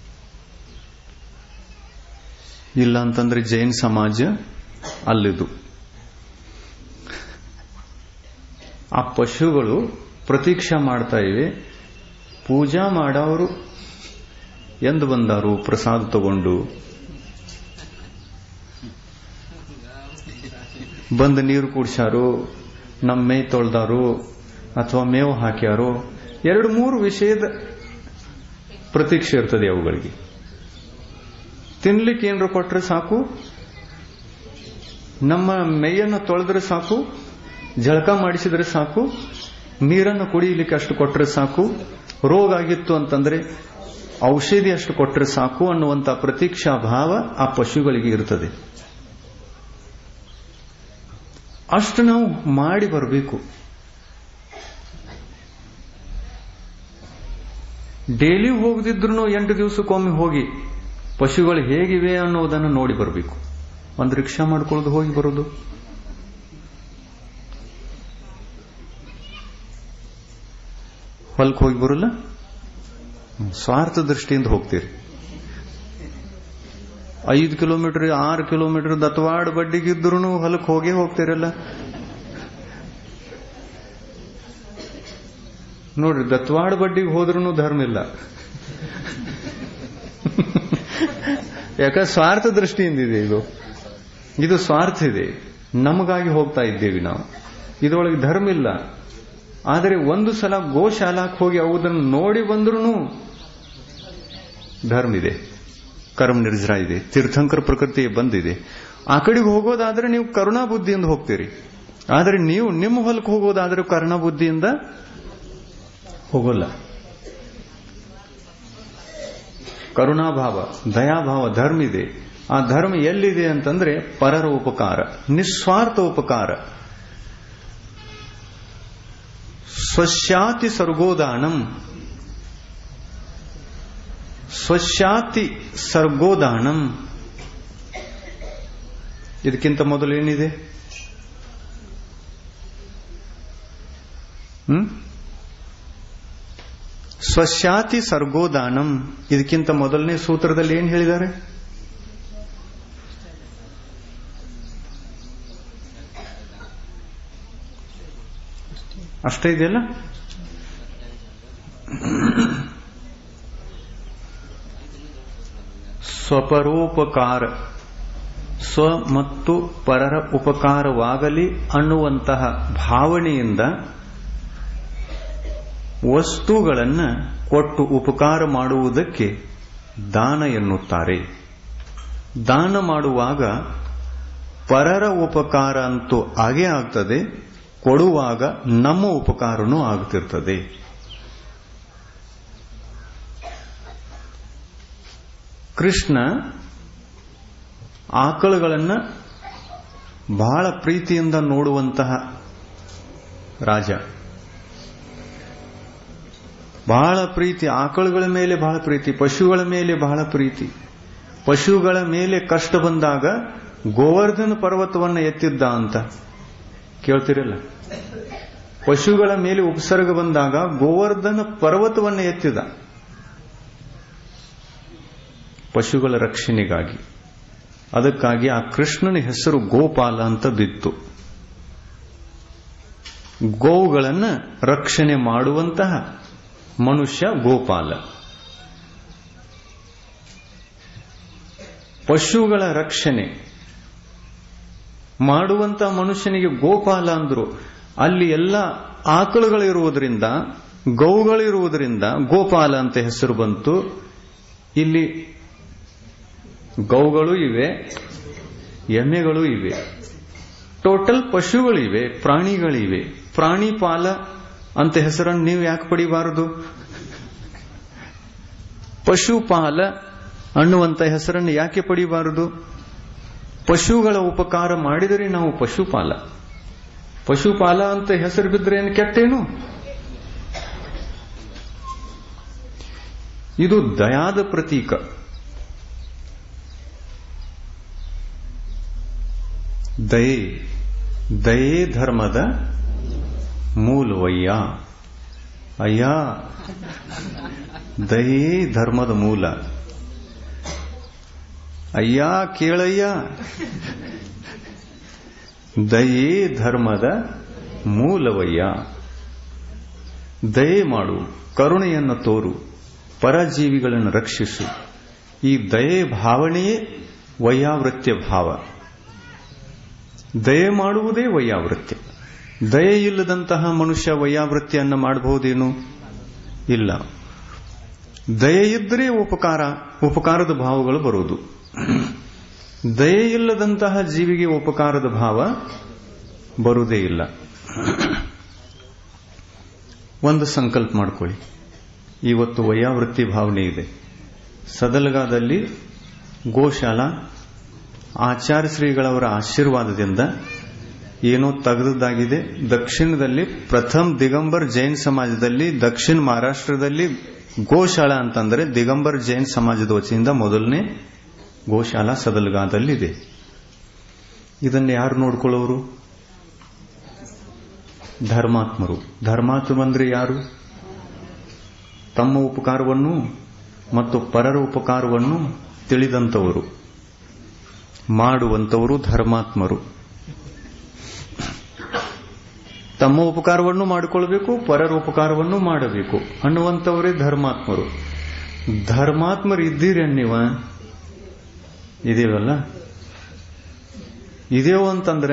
ಇಲ್ಲ ಅಂತಂದ್ರೆ ಜೈನ್ ಸಮಾಜ ಅಲ್ಲಿದು ಆ ಪಶುಗಳು ಪ್ರತೀಕ್ಷಾ ಮಾಡ್ತಾ ಇವೆ ಪೂಜಾ ಮಾಡೋರು ಎಂದು ಬಂದಾರು ಪ್ರಸಾದ ತಗೊಂಡು ಬಂದು ನೀರು ಕುಡ್ಸಾರು ನಮ್ಮ ಮೈ ತೊಳ್ದಾರು ಅಥವಾ ಮೇವು ಹಾಕ್ಯಾರು ಎರಡು ಮೂರು ವಿಷಯದ ಪ್ರತೀಕ್ಷೆ ಇರ್ತದೆ ಅವುಗಳಿಗೆ ತಿನ್ಲಿಕ್ಕೆ ಏನಾರು ಕೊಟ್ರೆ ಸಾಕು ನಮ್ಮ ಮೈಯನ್ನು ತೊಳೆದ್ರೆ ಸಾಕು ಜಳಕ ಮಾಡಿಸಿದ್ರೆ ಸಾಕು ನೀರನ್ನು ಕುಡಿಯಲಿಕ್ಕೆ ಅಷ್ಟು ಕೊಟ್ಟರೆ ಸಾಕು ರೋಗ ಆಗಿತ್ತು ಅಂತಂದ್ರೆ ಔಷಧಿ ಅಷ್ಟು ಕೊಟ್ಟರೆ ಸಾಕು ಅನ್ನುವಂಥ ಪ್ರತೀಕ್ಷಾ ಭಾವ ಆ ಪಶುಗಳಿಗೆ ಇರ್ತದೆ ಅಷ್ಟು ನಾವು ಮಾಡಿ ಬರಬೇಕು ಡೈಲಿ ಹೋಗದಿದ್ರು ಎಂಟು ದಿವಸಕ್ಕೊಮ್ಮೆ ಹೋಗಿ ಪಶುಗಳು ಹೇಗಿವೆ ಅನ್ನೋದನ್ನು ನೋಡಿ ಬರಬೇಕು ಒಂದು ರಿಕ್ಷಾ ಮಾಡ್ಕೊಳ್ಳೋದು ಹೋಗಿ ಬರೋದು ಹೊಲಕ್ಕೆ ಹೋಗಿ ಬರಲ್ಲ ಸ್ವಾರ್ಥ ದೃಷ್ಟಿಯಿಂದ ಹೋಗ್ತೀರಿ ಐದು ಕಿಲೋಮೀಟರ್ ಆರು ಕಿಲೋಮೀಟರ್ ದತ್ವಾಡ ಬಡ್ಡಿಗಿದ್ರು ಹೊಲಕ್ಕೆ ಹೋಗೇ ಹೋಗ್ತೀರಲ್ಲ ನೋಡ್ರಿ ದತ್ವಾಡ ಬಡ್ಡಿಗೆ ಹೋದ್ರೂ ಧರ್ಮ ಇಲ್ಲ ಯಾಕ ಸ್ವಾರ್ಥ ದೃಷ್ಟಿಯಿಂದ ಇದೆ ಇದು ಇದು ಸ್ವಾರ್ಥ ಇದೆ ನಮಗಾಗಿ ಹೋಗ್ತಾ ಇದ್ದೇವೆ ನಾವು ಇದರೊಳಗೆ ಧರ್ಮ ಇಲ್ಲ ಆದರೆ ಒಂದು ಸಲ ಗೋಶಾಲಾಕ್ ಹೋಗಿ ಅವುದನ್ನು ನೋಡಿ ಬಂದ್ರೂ ಧರ್ಮ ಇದೆ ಕರ್ಮ ನಿರ್ಜರ ಇದೆ ತೀರ್ಥಂಕರ ಪ್ರಕೃತಿ ಬಂದಿದೆ ಆ ಕಡೆಗೆ ಹೋಗೋದಾದ್ರೆ ನೀವು ಕರುಣಾ ಬುದ್ಧಿಯಿಂದ ಹೋಗ್ತೀರಿ ಆದರೆ ನೀವು ನಿಮ್ಮ ಹೊಲಕ್ಕೆ ಹೋಗೋದಾದ್ರೆ ಕರುಣಾ ಬುದ್ಧಿಯಿಂದ ಹೋಗೋಲ್ಲ ಕರುಣಾಭಾವ ದಯಾಭಾವ ಧರ್ಮ ಇದೆ ಆ ಧರ್ಮ ಎಲ್ಲಿದೆ ಅಂತಂದ್ರೆ ಪರರ ಉಪಕಾರ ನಿಸ್ವಾರ್ಥ ಉಪಕಾರ ಸ್ವಶಾತಿ ಸರ್ಗೋದಾನಂ ಸ್ವಶಾತಿ ಸರ್ಗೋದಾನಂ ಇದಕ್ಕಿಂತ ಮೊದಲು ಏನಿದೆ ಹ್ಮ್ ಸ್ವಶಾತಿ ಸರ್ಗೋದಾನಂ ಇದಕ್ಕಿಂತ ಮೊದಲನೇ ಸೂತ್ರದಲ್ಲಿ ಏನ್ ಹೇಳಿದ್ದಾರೆ ಅಷ್ಟೇ ಇದೆಯಲ್ಲ ಸ್ವಪರೋಪಕಾರ ಸ್ವ ಮತ್ತು ಪರರ ಉಪಕಾರವಾಗಲಿ ಅನ್ನುವಂತಹ ಭಾವನೆಯಿಂದ ವಸ್ತುಗಳನ್ನು ಕೊಟ್ಟು ಉಪಕಾರ ಮಾಡುವುದಕ್ಕೆ ದಾನ ಎನ್ನುತ್ತಾರೆ ದಾನ ಮಾಡುವಾಗ ಪರರ ಉಪಕಾರ ಅಂತೂ ಆಗೇ ಆಗ್ತದೆ ಕೊಡುವಾಗ ನಮ್ಮ ಉಪಕಾರನೂ ಆಗ್ತಿರ್ತದೆ ಕೃಷ್ಣ ಆಕಳುಗಳನ್ನು ಬಹಳ ಪ್ರೀತಿಯಿಂದ ನೋಡುವಂತಹ ರಾಜ ಬಹಳ ಪ್ರೀತಿ ಆಕಳುಗಳ ಮೇಲೆ ಬಹಳ ಪ್ರೀತಿ ಪಶುಗಳ ಮೇಲೆ ಬಹಳ ಪ್ರೀತಿ ಪಶುಗಳ ಮೇಲೆ ಕಷ್ಟ ಬಂದಾಗ ಗೋವರ್ಧನ ಪರ್ವತವನ್ನು ಎತ್ತಿದ್ದ ಅಂತ ಕೇಳ್ತಿರಲ್ಲ ಪಶುಗಳ ಮೇಲೆ ಉಪಸರ್ಗ ಬಂದಾಗ ಗೋವರ್ಧನ ಪರ್ವತವನ್ನು ಎತ್ತಿದ ಪಶುಗಳ ರಕ್ಷಣೆಗಾಗಿ ಅದಕ್ಕಾಗಿ ಆ ಕೃಷ್ಣನ ಹೆಸರು ಗೋಪಾಲ ಅಂತ ಬಿತ್ತು ಗೋವುಗಳನ್ನು ರಕ್ಷಣೆ ಮಾಡುವಂತಹ ಮನುಷ್ಯ ಗೋಪಾಲ ಪಶುಗಳ ರಕ್ಷಣೆ ಮಾಡುವಂತ ಮನುಷ್ಯನಿಗೆ ಗೋಪಾಲ ಅಂದ್ರು ಅಲ್ಲಿ ಎಲ್ಲ ಆಕಳುಗಳಿರುವುದರಿಂದ ಗೋವುಗಳಿರುವುದರಿಂದ ಗೋಪಾಲ ಅಂತ ಹೆಸರು ಬಂತು ಇಲ್ಲಿ ಗೌಗಳು ಇವೆ ಎಮ್ಮೆಗಳು ಇವೆ ಟೋಟಲ್ ಪಶುಗಳಿವೆ ಪ್ರಾಣಿಗಳಿವೆ ಪ್ರಾಣಿಪಾಲ ಅಂತ ಹೆಸರನ್ನು ನೀವು ಯಾಕೆ ಪಡಿಬಾರದು ಪಶುಪಾಲ ಅನ್ನುವಂತ ಹೆಸರನ್ನು ಯಾಕೆ ಪಡಿಬಾರದು ಪಶುಗಳ ಉಪಕಾರ ಮಾಡಿದರೆ ನಾವು ಪಶುಪಾಲ ಪಶುಪಾಲ ಅಂತ ಹೆಸರು ಬಿದ್ರೆ ಏನು ಕೆಟ್ಟೇನು ಇದು ದಯಾದ ಪ್ರತೀಕ ದಯೆ ದಯೆ ಧರ್ಮದ ಮೂಲವಯ್ಯ ಅಯ್ಯ ದಯೆ ಧರ್ಮದ ಮೂಲ ಅಯ್ಯ ಕೇಳಯ್ಯ ದಯೆ ಧರ್ಮದ ಮೂಲವಯ್ಯ ದಯೆ ಮಾಡು ಕರುಣೆಯನ್ನು ತೋರು ಪರಜೀವಿಗಳನ್ನು ರಕ್ಷಿಸು ಈ ದಯೆ ಭಾವನೆಯೇ ವೈಯಾವೃತ್ಯ ಭಾವ ದಯೆ ಮಾಡುವುದೇ ವೈಯಾವೃತ್ಯ ದಯೆ ಇಲ್ಲದಂತಹ ಮನುಷ್ಯ ವೈಯಾವೃತ್ತಿಯನ್ನು ಮಾಡಬಹುದೇನು ಇಲ್ಲ ದಯೆ ಇದ್ದರೆ ಉಪಕಾರ ಉಪಕಾರದ ಭಾವಗಳು ಬರುವುದು ದಯೆ ಇಲ್ಲದಂತಹ ಜೀವಿಗೆ ಉಪಕಾರದ ಭಾವ ಬರುವುದೇ ಇಲ್ಲ ಒಂದು ಸಂಕಲ್ಪ ಮಾಡ್ಕೊಳ್ಳಿ ಇವತ್ತು ವೈಯಾವೃತ್ತಿ ಭಾವನೆ ಇದೆ ಸದಲಗಾದಲ್ಲಿ ಗೋಶಾಲಾ ಆಚಾರ್ಯ ಶ್ರೀಗಳವರ ಆಶೀರ್ವಾದದಿಂದ ಏನೋ ತೆಗೆದದ್ದಾಗಿದೆ ದಕ್ಷಿಣದಲ್ಲಿ ಪ್ರಥಮ ದಿಗಂಬರ್ ಜೈನ್ ಸಮಾಜದಲ್ಲಿ ದಕ್ಷಿಣ ಮಹಾರಾಷ್ಟ್ರದಲ್ಲಿ ಗೋಶಾಲಾ ಅಂತಂದ್ರೆ ದಿಗಂಬರ್ ಜೈನ್ ಸಮಾಜದ ವತಿಯಿಂದ ಮೊದಲನೇ ಗೋಶಾಲಾ ಸದಲ್ಗಾದಲ್ಲಿದೆ ಇದನ್ನು ಯಾರು ನೋಡ್ಕೊಳ್ಳೋರು ಧರ್ಮಾತ್ಮರು ಧರ್ಮಾತ್ಮಂದ್ರೆ ಯಾರು ತಮ್ಮ ಉಪಕಾರವನ್ನು ಮತ್ತು ಪರರ ಉಪಕಾರವನ್ನು ತಿಳಿದಂತವರು ಮಾಡುವಂತವರು ಧರ್ಮಾತ್ಮರು ತಮ್ಮ ಉಪಕಾರವನ್ನು ಮಾಡಿಕೊಳ್ಬೇಕು ಪರರ ಉಪಕಾರವನ್ನು ಮಾಡಬೇಕು ಅನ್ನುವಂಥವರೇ ಧರ್ಮಾತ್ಮರು ಧರ್ಮಾತ್ಮರು ಇದ್ದೀರಿ ನೀವ ಇದೀವಲ್ಲ ಇದೇವು ಅಂತಂದ್ರೆ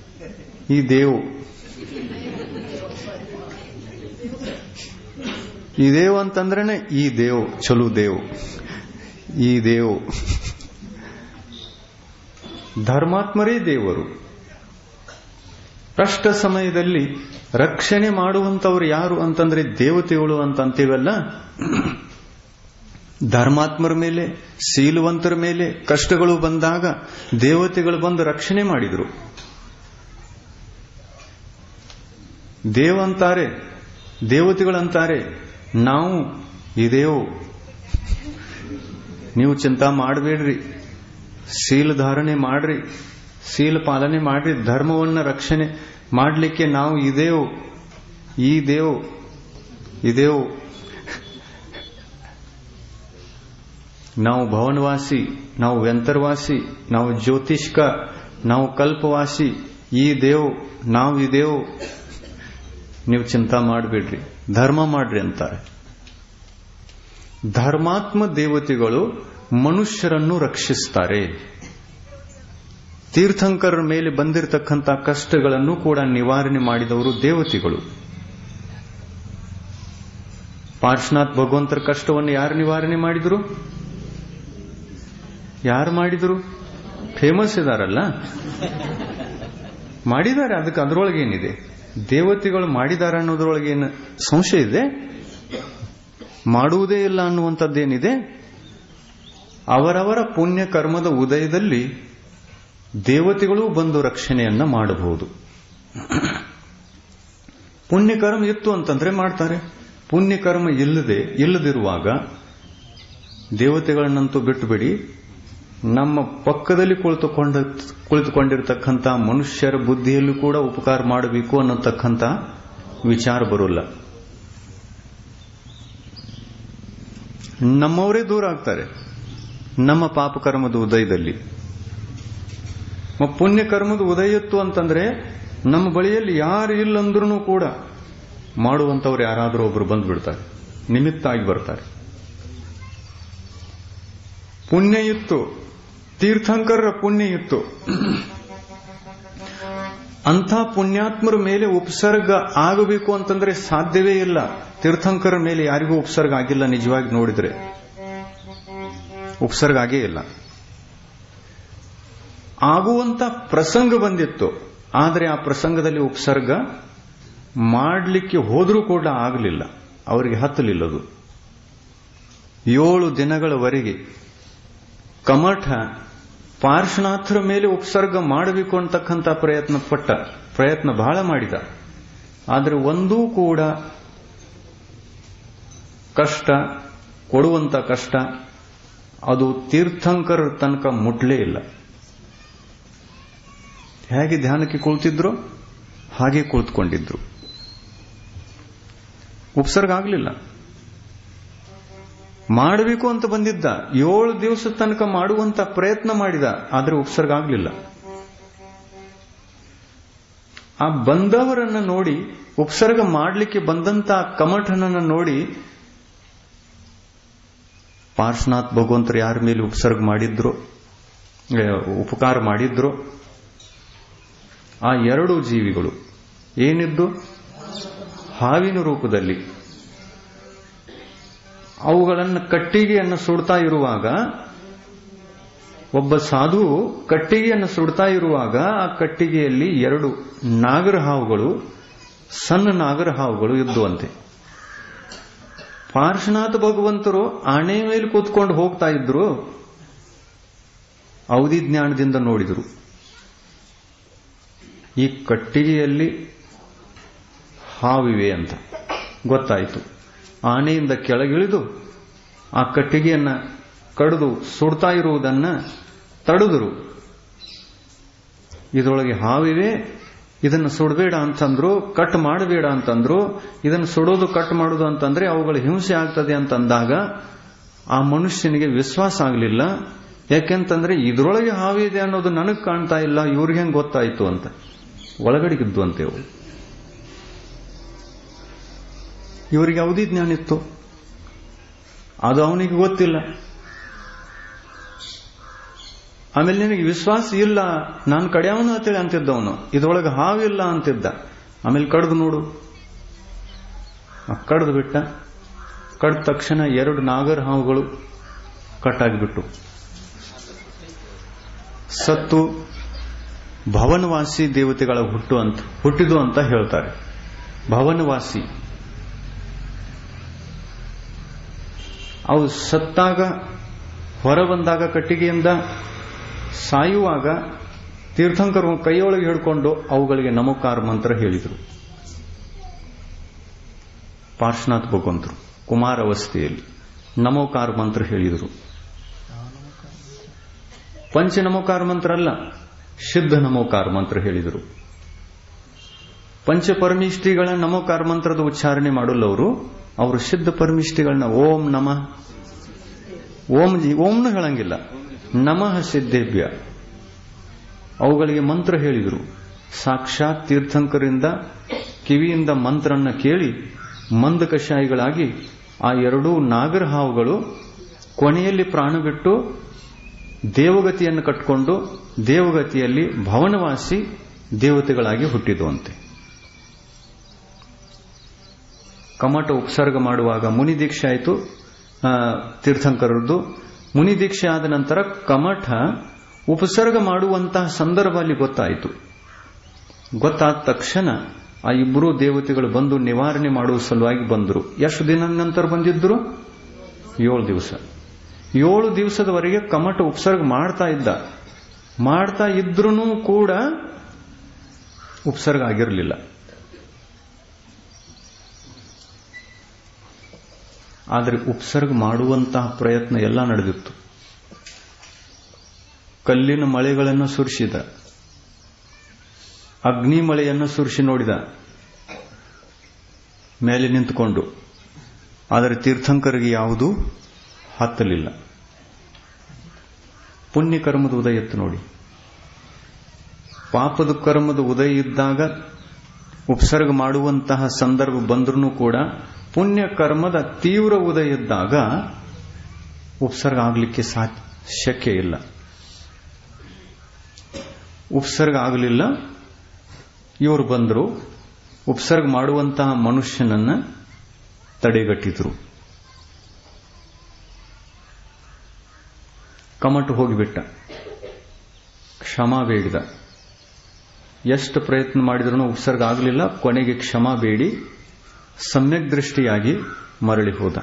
ಈ ದೇವು ಈ ದೇವ್ ಅಂತಂದ್ರೇನೆ ಈ ದೇವ್ ಚಲೋ ದೇವ್ ಈ ದೇವ್ ಧರ್ಮಾತ್ಮರೇ ದೇವರು ಕಷ್ಟ ಸಮಯದಲ್ಲಿ ರಕ್ಷಣೆ ಮಾಡುವಂತವ್ರು ಯಾರು ಅಂತಂದ್ರೆ ದೇವತೆಗಳು ಅಂತ ಅಂತೀವಲ್ಲ ಧರ್ಮಾತ್ಮರ ಮೇಲೆ ಶೀಲವಂತರ ಮೇಲೆ ಕಷ್ಟಗಳು ಬಂದಾಗ ದೇವತೆಗಳು ಬಂದು ರಕ್ಷಣೆ ಮಾಡಿದ್ರು ದೇವ ಅಂತಾರೆ ದೇವತೆಗಳಂತಾರೆ ನಾವು ಇದೇವು ನೀವು ಚಿಂತಾ ಮಾಡಬೇಡ್ರಿ ಶೀಲ ಧಾರಣೆ ಮಾಡ್ರಿ ಶೀಲ ಪಾಲನೆ ಮಾಡ್ರಿ ಧರ್ಮವನ್ನ ರಕ್ಷಣೆ ಮಾಡಲಿಕ್ಕೆ ನಾವು ಇದೇವು ಈ ದೇವು ಇದೇವು ನಾವು ಭವನವಾಸಿ ನಾವು ವ್ಯಂತರ್ವಾಸಿ ನಾವು ಜ್ಯೋತಿಷ್ಕ ನಾವು ಕಲ್ಪವಾಸಿ ಈ ದೇವ್ ನಾವು ಇದೇವು ನೀವು ಚಿಂತಾ ಮಾಡಬೇಡ್ರಿ ಧರ್ಮ ಮಾಡ್ರಿ ಅಂತಾರೆ ಧರ್ಮಾತ್ಮ ದೇವತೆಗಳು ಮನುಷ್ಯರನ್ನು ರಕ್ಷಿಸ್ತಾರೆ ತೀರ್ಥಂಕರರ ಮೇಲೆ ಬಂದಿರತಕ್ಕಂಥ ಕಷ್ಟಗಳನ್ನು ಕೂಡ ನಿವಾರಣೆ ಮಾಡಿದವರು ದೇವತೆಗಳು ಪಾರ್ಶ್ವನಾಥ್ ಭಗವಂತರ ಕಷ್ಟವನ್ನು ಯಾರು ನಿವಾರಣೆ ಮಾಡಿದ್ರು ಯಾರು ಮಾಡಿದ್ರು ಫೇಮಸ್ ಇದಾರಲ್ಲ ಮಾಡಿದ್ದಾರೆ ಅದಕ್ಕೆ ಅದರೊಳಗೇನಿದೆ ದೇವತೆಗಳು ಮಾಡಿದ್ದಾರೆ ಅನ್ನೋದ್ರೊಳಗೆ ಏನು ಸಂಶಯ ಇದೆ ಮಾಡುವುದೇ ಇಲ್ಲ ಅನ್ನುವಂಥದ್ದೇನಿದೆ ಅವರವರ ಪುಣ್ಯ ಕರ್ಮದ ಉದಯದಲ್ಲಿ ದೇವತೆಗಳು ಬಂದು ರಕ್ಷಣೆಯನ್ನ ಮಾಡಬಹುದು ಪುಣ್ಯಕರ್ಮ ಇತ್ತು ಅಂತಂದ್ರೆ ಮಾಡ್ತಾರೆ ಪುಣ್ಯಕರ್ಮ ಇಲ್ಲದೆ ಇಲ್ಲದಿರುವಾಗ ದೇವತೆಗಳನ್ನಂತೂ ಬಿಟ್ಟುಬಿಡಿ ನಮ್ಮ ಪಕ್ಕದಲ್ಲಿ ಕುಳಿತುಕೊಂಡ ಕುಳಿತುಕೊಂಡಿರತಕ್ಕಂಥ ಮನುಷ್ಯರ ಬುದ್ಧಿಯಲ್ಲೂ ಕೂಡ ಉಪಕಾರ ಮಾಡಬೇಕು ಅನ್ನತಕ್ಕಂಥ ವಿಚಾರ ಬರೋಲ್ಲ ನಮ್ಮವರೇ ದೂರ ಆಗ್ತಾರೆ ನಮ್ಮ ಪಾಪಕರ್ಮದ ಉದಯದಲ್ಲಿ ಪುಣ್ಯ ಕರ್ಮದ ಉದಯ ಇತ್ತು ಅಂತಂದ್ರೆ ನಮ್ಮ ಬಳಿಯಲ್ಲಿ ಯಾರು ಇಲ್ಲಂದ್ರೂ ಕೂಡ ಮಾಡುವಂತವ್ರು ಯಾರಾದರೂ ಒಬ್ರು ಬಂದ್ಬಿಡ್ತಾರೆ ನಿಮಿತ್ತ ಆಗಿ ಬರ್ತಾರೆ ಪುಣ್ಯ ಇತ್ತು ತೀರ್ಥಂಕರರ ಪುಣ್ಯ ಇತ್ತು ಅಂಥ ಪುಣ್ಯಾತ್ಮರ ಮೇಲೆ ಉಪಸರ್ಗ ಆಗಬೇಕು ಅಂತಂದ್ರೆ ಸಾಧ್ಯವೇ ಇಲ್ಲ ತೀರ್ಥಂಕರ ಮೇಲೆ ಯಾರಿಗೂ ಉಪಸರ್ಗ ಆಗಿಲ್ಲ ನಿಜವಾಗಿ ನೋಡಿದ್ರೆ ಉಪಸರ್ಗ ಆಗೇ ಇಲ್ಲ ಆಗುವಂತ ಪ್ರಸಂಗ ಬಂದಿತ್ತು ಆದರೆ ಆ ಪ್ರಸಂಗದಲ್ಲಿ ಉಪಸರ್ಗ ಮಾಡಲಿಕ್ಕೆ ಹೋದರೂ ಕೂಡ ಆಗಲಿಲ್ಲ ಅವರಿಗೆ ಹತ್ತಲಿಲ್ಲದು ಏಳು ದಿನಗಳವರೆಗೆ ಕಮಠ ಪಾರ್ಶ್ವನಾಥರ ಮೇಲೆ ಉಪಸರ್ಗ ಮಾಡಬೇಕು ಅಂತಕ್ಕಂಥ ಪ್ರಯತ್ನ ಪಟ್ಟ ಪ್ರಯತ್ನ ಬಹಳ ಮಾಡಿದ ಆದರೆ ಒಂದೂ ಕೂಡ ಕಷ್ಟ ಕೊಡುವಂತ ಕಷ್ಟ ಅದು ತೀರ್ಥಂಕರ ತನಕ ಮುಟ್ಲೇ ಇಲ್ಲ ಹೇಗೆ ಧ್ಯಾನಕ್ಕೆ ಕುಳಿತಿದ್ರು ಹಾಗೆ ಕುಳಿತುಕೊಂಡಿದ್ರು ಉಪಸರ್ಗ ಆಗಲಿಲ್ಲ ಮಾಡಬೇಕು ಅಂತ ಬಂದಿದ್ದ ಏಳು ದಿವಸ ತನಕ ಮಾಡುವಂತ ಪ್ರಯತ್ನ ಮಾಡಿದ ಆದರೆ ಉಪಸರ್ಗ ಆಗಲಿಲ್ಲ ಆ ಬಂದವರನ್ನ ನೋಡಿ ಉಪಸರ್ಗ ಮಾಡಲಿಕ್ಕೆ ಬಂದಂತ ಕಮಠನನ್ನ ನೋಡಿ ಪಾರ್ಶ್ವನಾಥ್ ಭಗವಂತರು ಯಾರ ಮೇಲೆ ಉಪಸರ್ಗ ಮಾಡಿದ್ರು ಉಪಕಾರ ಮಾಡಿದ್ರು ಆ ಎರಡು ಜೀವಿಗಳು ಏನಿದ್ದು ಹಾವಿನ ರೂಪದಲ್ಲಿ ಅವುಗಳನ್ನು ಕಟ್ಟಿಗೆಯನ್ನು ಸುಡ್ತಾ ಇರುವಾಗ ಒಬ್ಬ ಸಾಧು ಕಟ್ಟಿಗೆಯನ್ನು ಸುಡ್ತಾ ಇರುವಾಗ ಆ ಕಟ್ಟಿಗೆಯಲ್ಲಿ ಎರಡು ನಾಗರ ಹಾವುಗಳು ಸಣ್ಣ ನಾಗರ ಹಾವುಗಳು ಇದ್ದುವಂತೆ ಪಾರ್ಶ್ವನಾಥ ಭಗವಂತರು ಆಣೆ ಮೇಲೆ ಕೂತ್ಕೊಂಡು ಹೋಗ್ತಾ ಇದ್ರು ಅವಧಿ ಜ್ಞಾನದಿಂದ ನೋಡಿದರು ಈ ಕಟ್ಟಿಗೆಯಲ್ಲಿ ಹಾವಿವೆ ಅಂತ ಗೊತ್ತಾಯಿತು ಆನೆಯಿಂದ ಕೆಳಗಿಳಿದು ಆ ಕಟ್ಟಿಗೆಯನ್ನ ಕಡಿದು ಸುಡ್ತಾ ಇರುವುದನ್ನ ತಡೆದರು ಇದರೊಳಗೆ ಹಾವಿವೆ ಇದನ್ನು ಸುಡಬೇಡ ಅಂತಂದ್ರು ಕಟ್ ಮಾಡಬೇಡ ಅಂತಂದ್ರು ಇದನ್ನು ಸುಡೋದು ಕಟ್ ಮಾಡೋದು ಅಂತಂದ್ರೆ ಅವುಗಳ ಹಿಂಸೆ ಆಗ್ತದೆ ಅಂತಂದಾಗ ಆ ಮನುಷ್ಯನಿಗೆ ವಿಶ್ವಾಸ ಆಗಲಿಲ್ಲ ಯಾಕೆಂತಂದ್ರೆ ಇದರೊಳಗೆ ಹಾವಿದೆ ಅನ್ನೋದು ನನಗೆ ಕಾಣ್ತಾ ಇಲ್ಲ ಇವ್ರಿಗೆ ಹೆಂಗೆ ಗೊತ್ತಾಯ್ತು ಅಂತ ಒಳಗಡೆಗಿದ್ದು ಅಂತೆ ಅವು ಇವರಿಗೆ ಅವಧಿ ಜ್ಞಾನ ಇತ್ತು ಅದು ಅವನಿಗೆ ಗೊತ್ತಿಲ್ಲ ಆಮೇಲೆ ನಿನಗೆ ವಿಶ್ವಾಸ ಇಲ್ಲ ನಾನು ಕಡೆಯವನು ಅಂತೇಳಿ ಅಂತಿದ್ದವನು ಇದರೊಳಗೆ ಹಾವಿಲ್ಲ ಅಂತಿದ್ದ ಆಮೇಲೆ ಕಡ್ದು ನೋಡು ಕಡ್ದು ಬಿಟ್ಟ ಕಡ್ದ ತಕ್ಷಣ ಎರಡು ನಾಗರ ಹಾವುಗಳು ಕಟ್ಟಾಗಿಬಿಟ್ಟು ಸತ್ತು ಭವನವಾಸಿ ದೇವತೆಗಳ ಹುಟ್ಟು ಅಂತ ಹುಟ್ಟಿದು ಅಂತ ಹೇಳ್ತಾರೆ ಭವನವಾಸಿ ಅವು ಸತ್ತಾಗ ಹೊರ ಬಂದಾಗ ಕಟ್ಟಿಗೆಯಿಂದ ಸಾಯುವಾಗ ತೀರ್ಥಂಕರು ಕೈಯೊಳಗೆ ಹಿಡ್ಕೊಂಡು ಅವುಗಳಿಗೆ ನಮೋಕಾರ ಮಂತ್ರ ಹೇಳಿದರು ಪಾರ್ಶ್ವನಾಥ್ ಭಗವಂತರು ಕುಮಾರ ಅವಸ್ಥೆಯಲ್ಲಿ ನಮೋಕಾರ ಮಂತ್ರ ಹೇಳಿದರು ಪಂಚ ನಮೋಕಾರ ಮಂತ್ರ ಅಲ್ಲ ಶುದ್ಧ ನಮೋಕಾರ ಮಂತ್ರ ಹೇಳಿದರು ಪಂಚ ಪರಮಿಷ್ಠಿಗಳ ನಮೋಕಾರ ಮಂತ್ರದ ಉಚ್ಚಾರಣೆ ಮಾಡಲ್ಲ ಅವರು ಅವರು ಶುದ್ಧ ಪರಮಿಷ್ಠಿಗಳನ್ನ ಓಂ ನಮಃ ಓಂ ಓಂನು ಹೇಳಂಗಿಲ್ಲ ನಮಃ ಸಿದ್ದೇಭ್ಯ ಅವುಗಳಿಗೆ ಮಂತ್ರ ಹೇಳಿದರು ಸಾಕ್ಷಾತ್ ತೀರ್ಥಂಕರಿಂದ ಕಿವಿಯಿಂದ ಮಂತ್ರನ್ನ ಕೇಳಿ ಮಂದ ಕಷಾಯಿಗಳಾಗಿ ಆ ಎರಡೂ ನಾಗರ ಹಾವುಗಳು ಕೊನೆಯಲ್ಲಿ ಪ್ರಾಣ ಬಿಟ್ಟು ದೇವಗತಿಯನ್ನು ಕಟ್ಟಿಕೊಂಡು ದೇವಗತಿಯಲ್ಲಿ ಭವನವಾಸಿ ದೇವತೆಗಳಾಗಿ ಹುಟ್ಟಿದುವಂತೆ ಕಮಟ ಉಪಸರ್ಗ ಮಾಡುವಾಗ ಮುನಿ ದೀಕ್ಷೆ ಆಯಿತು ತೀರ್ಥಂಕರದ್ದು ಮುನಿ ದೀಕ್ಷೆ ಆದ ನಂತರ ಕಮಠ ಉಪಸರ್ಗ ಮಾಡುವಂತಹ ಸಂದರ್ಭ ಅಲ್ಲಿ ಗೊತ್ತಾಯಿತು ಗೊತ್ತಾದ ತಕ್ಷಣ ಆ ಇಬ್ಬರು ದೇವತೆಗಳು ಬಂದು ನಿವಾರಣೆ ಮಾಡುವ ಸಲುವಾಗಿ ಬಂದರು ಎಷ್ಟು ದಿನ ನಂತರ ಬಂದಿದ್ರು ಏಳು ದಿವಸ ಏಳು ದಿವಸದವರೆಗೆ ಕಮಟ ಉಪಸರ್ಗ ಮಾಡ್ತಾ ಇದ್ದ ಮಾಡ್ತಾ ಇದ್ರೂ ಕೂಡ ಉಪಸರ್ಗ ಆಗಿರಲಿಲ್ಲ ಆದರೆ ಉಪಸರ್ಗ ಮಾಡುವಂತಹ ಪ್ರಯತ್ನ ಎಲ್ಲ ನಡೆದಿತ್ತು ಕಲ್ಲಿನ ಮಳೆಗಳನ್ನು ಸುರಿಸಿದ ಅಗ್ನಿ ಮಳೆಯನ್ನು ಸುರಿಸಿ ನೋಡಿದ ಮೇಲೆ ನಿಂತುಕೊಂಡು ಆದರೆ ತೀರ್ಥಂಕರಿಗೆ ಯಾವುದೂ ಹತ್ತಲಿಲ್ಲ ಪುಣ್ಯ ಕರ್ಮದ ಉದಯ ಇತ್ತು ನೋಡಿ ಪಾಪದ ಕರ್ಮದ ಉದಯ ಇದ್ದಾಗ ಉಪಸರ್ಗ ಮಾಡುವಂತಹ ಸಂದರ್ಭ ಬಂದ್ರೂ ಕೂಡ ಪುಣ್ಯ ಕರ್ಮದ ತೀವ್ರ ಉದಯ ಇದ್ದಾಗ ಉಪಸರ್ಗ ಆಗಲಿಕ್ಕೆ ಶಕ್ಯ ಇಲ್ಲ ಉಪಸರ್ಗ ಆಗಲಿಲ್ಲ ಇವರು ಬಂದರು ಉಪಸರ್ಗ ಮಾಡುವಂತಹ ಮನುಷ್ಯನನ್ನ ತಡೆಗಟ್ಟಿದ್ರು ಕಮಟು ಹೋಗಿಬಿಟ್ಟ ಕ್ಷಮಾ ಬೇಡಿದ ಎಷ್ಟು ಪ್ರಯತ್ನ ಮಾಡಿದ್ರೂ ಉಪಸರ್ಗ ಆಗಲಿಲ್ಲ ಕೊನೆಗೆ ಕ್ಷಮಾ ಬೇಡಿ ಸಮ್ಯಕ್ ದೃಷ್ಟಿಯಾಗಿ ಮರಳಿ ಹೋದ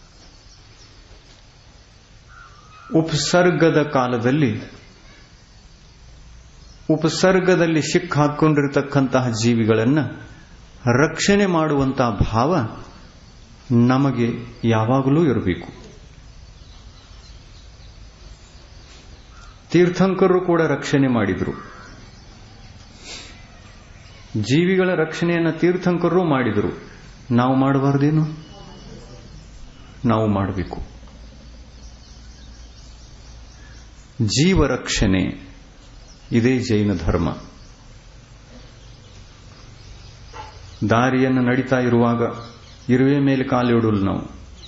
ಉಪಸರ್ಗದ ಕಾಲದಲ್ಲಿ ಉಪಸರ್ಗದಲ್ಲಿ ಸಿಕ್ಕ ಹಾಕೊಂಡಿರತಕ್ಕಂತಹ ಜೀವಿಗಳನ್ನು ರಕ್ಷಣೆ ಮಾಡುವಂತಹ ಭಾವ ನಮಗೆ ಯಾವಾಗಲೂ ಇರಬೇಕು ತೀರ್ಥಂಕರು ಕೂಡ ರಕ್ಷಣೆ ಮಾಡಿದರು ಜೀವಿಗಳ ರಕ್ಷಣೆಯನ್ನು ತೀರ್ಥಂಕರು ಮಾಡಿದರು ನಾವು ಮಾಡಬಾರ್ದೇನು ನಾವು ಮಾಡಬೇಕು ಜೀವ ರಕ್ಷಣೆ ಇದೇ ಜೈನ ಧರ್ಮ ದಾರಿಯನ್ನು ನಡೀತಾ ಇರುವಾಗ ಇರುವೆ ಮೇಲೆ ಕಾಲಿಡಲು ನಾವು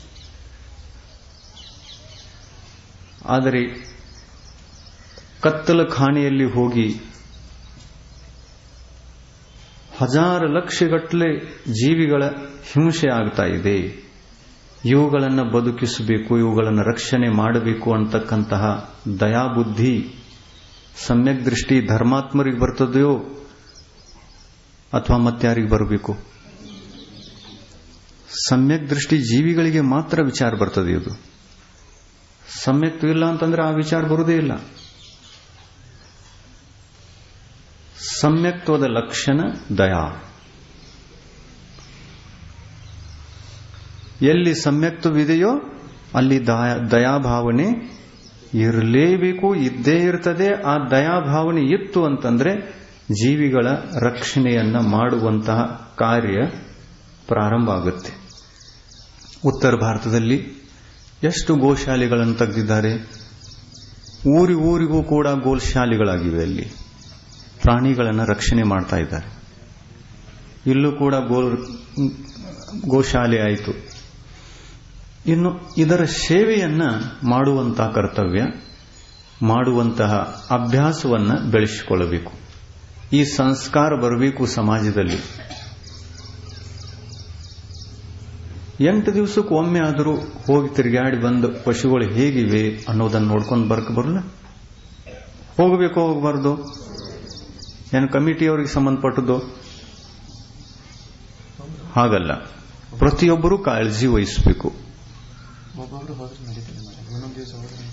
ಆದರೆ ಕತ್ತಲ ಖಾನೆಯಲ್ಲಿ ಹೋಗಿ ಹಜಾರ ಲಕ್ಷಗಟ್ಟಲೆ ಜೀವಿಗಳ ಹಿಂಸೆ ಆಗ್ತಾ ಇದೆ ಇವುಗಳನ್ನು ಬದುಕಿಸಬೇಕು ಇವುಗಳನ್ನು ರಕ್ಷಣೆ ಮಾಡಬೇಕು ಅಂತಕ್ಕಂತಹ ದಯಾಬುದ್ಧಿ ಸಮ್ಯಕ್ ದೃಷ್ಟಿ ಧರ್ಮಾತ್ಮರಿಗೆ ಬರ್ತದೆಯೋ ಅಥವಾ ಮತ್ತಾರಿಗೆ ಬರಬೇಕು ಸಮ್ಯಕ್ ದೃಷ್ಟಿ ಜೀವಿಗಳಿಗೆ ಮಾತ್ರ ವಿಚಾರ ಬರ್ತದೆ ಇದು ಸಮ್ಯಕ್ತು ಇಲ್ಲ ಅಂತಂದ್ರೆ ಆ ವಿಚಾರ ಬರುವುದೇ ಇಲ್ಲ ಸಮ್ಯಕ್ತ್ವದ ಲಕ್ಷಣ ದಯಾ ಎಲ್ಲಿ ಸಮ್ಯಕ್ತವಿದೆಯೋ ಅಲ್ಲಿ ದಯಾಭಾವನೆ ಇರಲೇಬೇಕು ಇದ್ದೇ ಇರ್ತದೆ ಆ ದಯಾಭಾವನೆ ಇತ್ತು ಅಂತಂದ್ರೆ ಜೀವಿಗಳ ರಕ್ಷಣೆಯನ್ನ ಮಾಡುವಂತಹ ಕಾರ್ಯ ಪ್ರಾರಂಭ ಆಗುತ್ತೆ ಉತ್ತರ ಭಾರತದಲ್ಲಿ ಎಷ್ಟು ಗೋಶಾಲೆಗಳನ್ನು ತೆಗೆದಿದ್ದಾರೆ ಊರಿ ಊರಿಗೂ ಕೂಡ ಗೋಶಾಲೆಗಳಾಗಿವೆ ಅಲ್ಲಿ ಪ್ರಾಣಿಗಳನ್ನು ರಕ್ಷಣೆ ಮಾಡ್ತಾ ಇದ್ದಾರೆ ಇಲ್ಲೂ ಕೂಡ ಗೋ ಗೋಶಾಲೆ ಆಯಿತು ಇನ್ನು ಇದರ ಸೇವೆಯನ್ನ ಮಾಡುವಂತಹ ಕರ್ತವ್ಯ ಮಾಡುವಂತಹ ಅಭ್ಯಾಸವನ್ನ ಬೆಳೆಸಿಕೊಳ್ಳಬೇಕು ಈ ಸಂಸ್ಕಾರ ಬರಬೇಕು ಸಮಾಜದಲ್ಲಿ ಎಂಟು ದಿವಸಕ್ಕೆ ಒಮ್ಮೆ ಆದರೂ ಹೋಗಿ ತಿರುಗಾಡಿ ಬಂದು ಪಶುಗಳು ಹೇಗಿವೆ ಅನ್ನೋದನ್ನ ನೋಡ್ಕೊಂಡು ಬರ್ಕ ಬರಲ್ಲ ಹೋಗಬೇಕು ಹೋಗಬಾರ್ದು ಏನು ಕಮಿಟಿಯವರಿಗೆ ಸಂಬಂಧಪಟ್ಟದ್ದು ಹಾಗಲ್ಲ ಪ್ರತಿಯೊಬ್ಬರೂ ಕಾಳಜಿ ವಹಿಸಬೇಕು ಒಬ್ಬೊಬ್ರು ಹೋದ್ರೆ ನಡೀತದೆ ಮಾರ್ರೆ. ಒಂದೊಂದ್ ದಿವಸ ಹೋದ್ರೆ ಅಂತ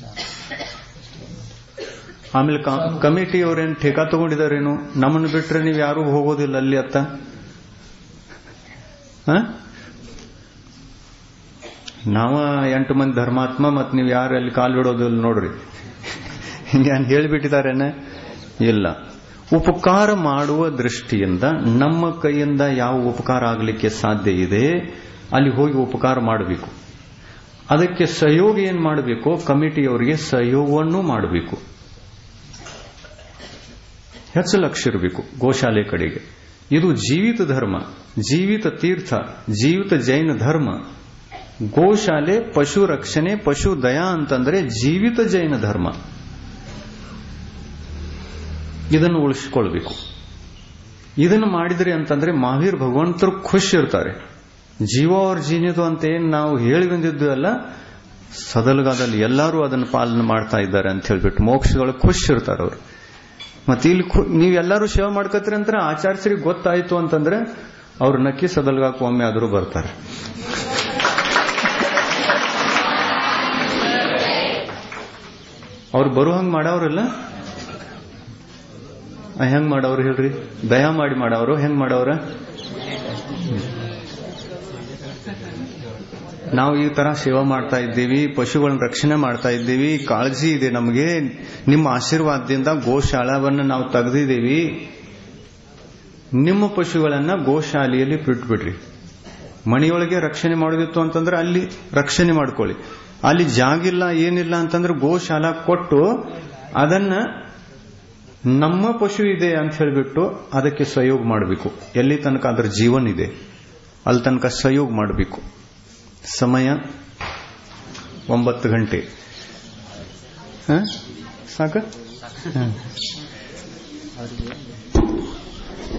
ಆಮೇಲೆ ಕಮಿಟಿಯವರೇನು ಠೇಕಾ ತಗೊಂಡಿದಾರೇನು ನಮ್ಮನ್ನು ಬಿಟ್ರೆ ನೀವು ಯಾರು ಹೋಗೋದಿಲ್ಲ ಅಲ್ಲಿ ಅತ್ತ ಹ? ನಾವ ಎಂಟು ಮಂದಿ ಧರ್ಮಾತ್ಮ ಮತ್ ನೀವು ಯಾರು ಅಲ್ಲಿ ಕಾಲಿಡೋದಿಲ್ಲ ನೋಡ್ರಿ ಹಿಂಗೇನು ಹೇಳಿಬಿಟ್ಟಿದಾರೇನ ಇಲ್ಲ ಉಪಕಾರ ಮಾಡುವ ದೃಷ್ಟಿಯಿಂದ ನಮ್ಮ ಕೈಯಿಂದ ಯಾವ ಉಪಕಾರ ಆಗಲಿಕ್ಕೆ ಸಾಧ್ಯ ಇದೆ ಅಲ್ಲಿ ಹೋಗಿ ಉಪಕಾರ ಮಾಡಬೇಕು ಅದಕ್ಕೆ ಸಹಯೋಗ ಏನ್ ಮಾಡಬೇಕು ಕಮಿಟಿಯವರಿಗೆ ಸಹಯೋಗವನ್ನು ಮಾಡಬೇಕು ಹೆಚ್ಚು ಲಕ್ಷ್ಯ ಇರಬೇಕು ಗೋಶಾಲೆ ಕಡೆಗೆ ಇದು ಜೀವಿತ ಧರ್ಮ ಜೀವಿತ ತೀರ್ಥ ಜೀವಿತ ಜೈನ ಧರ್ಮ ಗೋಶಾಲೆ ಪಶು ರಕ್ಷಣೆ ಪಶು ದಯಾ ಅಂತಂದ್ರೆ ಜೀವಿತ ಜೈನ ಧರ್ಮ ಇದನ್ನು ಉಳಿಸಿಕೊಳ್ಬೇಕು ಇದನ್ನು ಮಾಡಿದ್ರಿ ಅಂತಂದ್ರೆ ಮಹಾವೀರ್ ಭಗವಂತರು ಖುಷಿ ಇರ್ತಾರೆ ಜೀವ ಅವ್ರ ಜೀನಿದು ಅಂತ ಏನ್ ನಾವು ಹೇಳಿ ಬಂದಿದ್ದು ಅಲ್ಲ ಸದಲ್ಗಾದಲ್ಲಿ ಎಲ್ಲರೂ ಅದನ್ನು ಪಾಲನೆ ಮಾಡ್ತಾ ಇದ್ದಾರೆ ಅಂತ ಹೇಳ್ಬಿಟ್ಟು ಮೋಕ್ಷಗಳು ಖುಷಿ ಇರ್ತಾರೆ ಅವರು ಮತ್ತೆ ಇಲ್ಲಿ ಖು- ನೀವೆಲ್ಲರೂ ಸೇವೆ ಮಾಡ್ಕತ್ರಿ ಅಂತ ಆಚಾರ್ಯರಿಗೆ ಗೊತ್ತಾಯ್ತು ಅಂತಂದ್ರೆ ಅವ್ರು ನಕ್ಕಿ ಸದಲ್ಗಾಕ್ ಒಮ್ಮೆ ಆದರೂ ಬರ್ತಾರೆ ಅವ್ರು ಬರೋ ಹಂಗ್ ಮಾಡವ್ರಲ್ಲ ಆ, ಹೆಂಗ್ ಮಾಡವ್ರು ಹೇಳ್ರಿ ದಯಾ ಮಾಡಿ ಮಾಡವ್ರು ಹೆಂಗ್ ಮಾಡವ್ರ ನಾವು ಈ ತರ ಸೇವೆ ಮಾಡ್ತಾ ಇದ್ದೀವಿ ಪಶುಗಳನ್ನ ರಕ್ಷಣೆ ಮಾಡ್ತಾ ಇದ್ದೀವಿ ಕಾಳಜಿ ಇದೆ ನಮಗೆ ನಿಮ್ಮ ಆಶೀರ್ವಾದದಿಂದ ಗೋಶಾಲವನ್ನು ನಾವು ತೆಗೆದಿದ್ದೀವಿ ನಿಮ್ಮ ಪಶುಗಳನ್ನ ಗೋಶಾಲೆಯಲ್ಲಿ ಬಿಟ್ಬಿಡ್ರಿ ಮನೆಯೊಳಗೆ ರಕ್ಷಣೆ ಮಾಡೋದಿತ್ತು ಅಂತಂದ್ರೆ ಅಲ್ಲಿ ರಕ್ಷಣೆ ಮಾಡ್ಕೊಳ್ಳಿ ಅಲ್ಲಿ ಜಾಗಿಲ್ಲ ಏನಿಲ್ಲ ಅಂತಂದ್ರೆ ಗೋಶಾಲ ಕೊಟ್ಟು ಅದನ್ನ ನಮ್ಮ ಪಶು ಇದೆ ಅಂತ ಹೇಳಿಬಿಟ್ಟು ಅದಕ್ಕೆ ಸಹಯೋಗ ಮಾಡಬೇಕು ಎಲ್ಲಿ ತನಕ ಅದರ ಜೀವನ ಇದೆ ಅಲ್ಲಿ ತನಕ ಸಹಯೋಗ ಮಾಡಬೇಕು ಸಮಯ ಒಂಬತ್ತು ಗಂಟೆ ಹ? ಸಾಕ ಹ.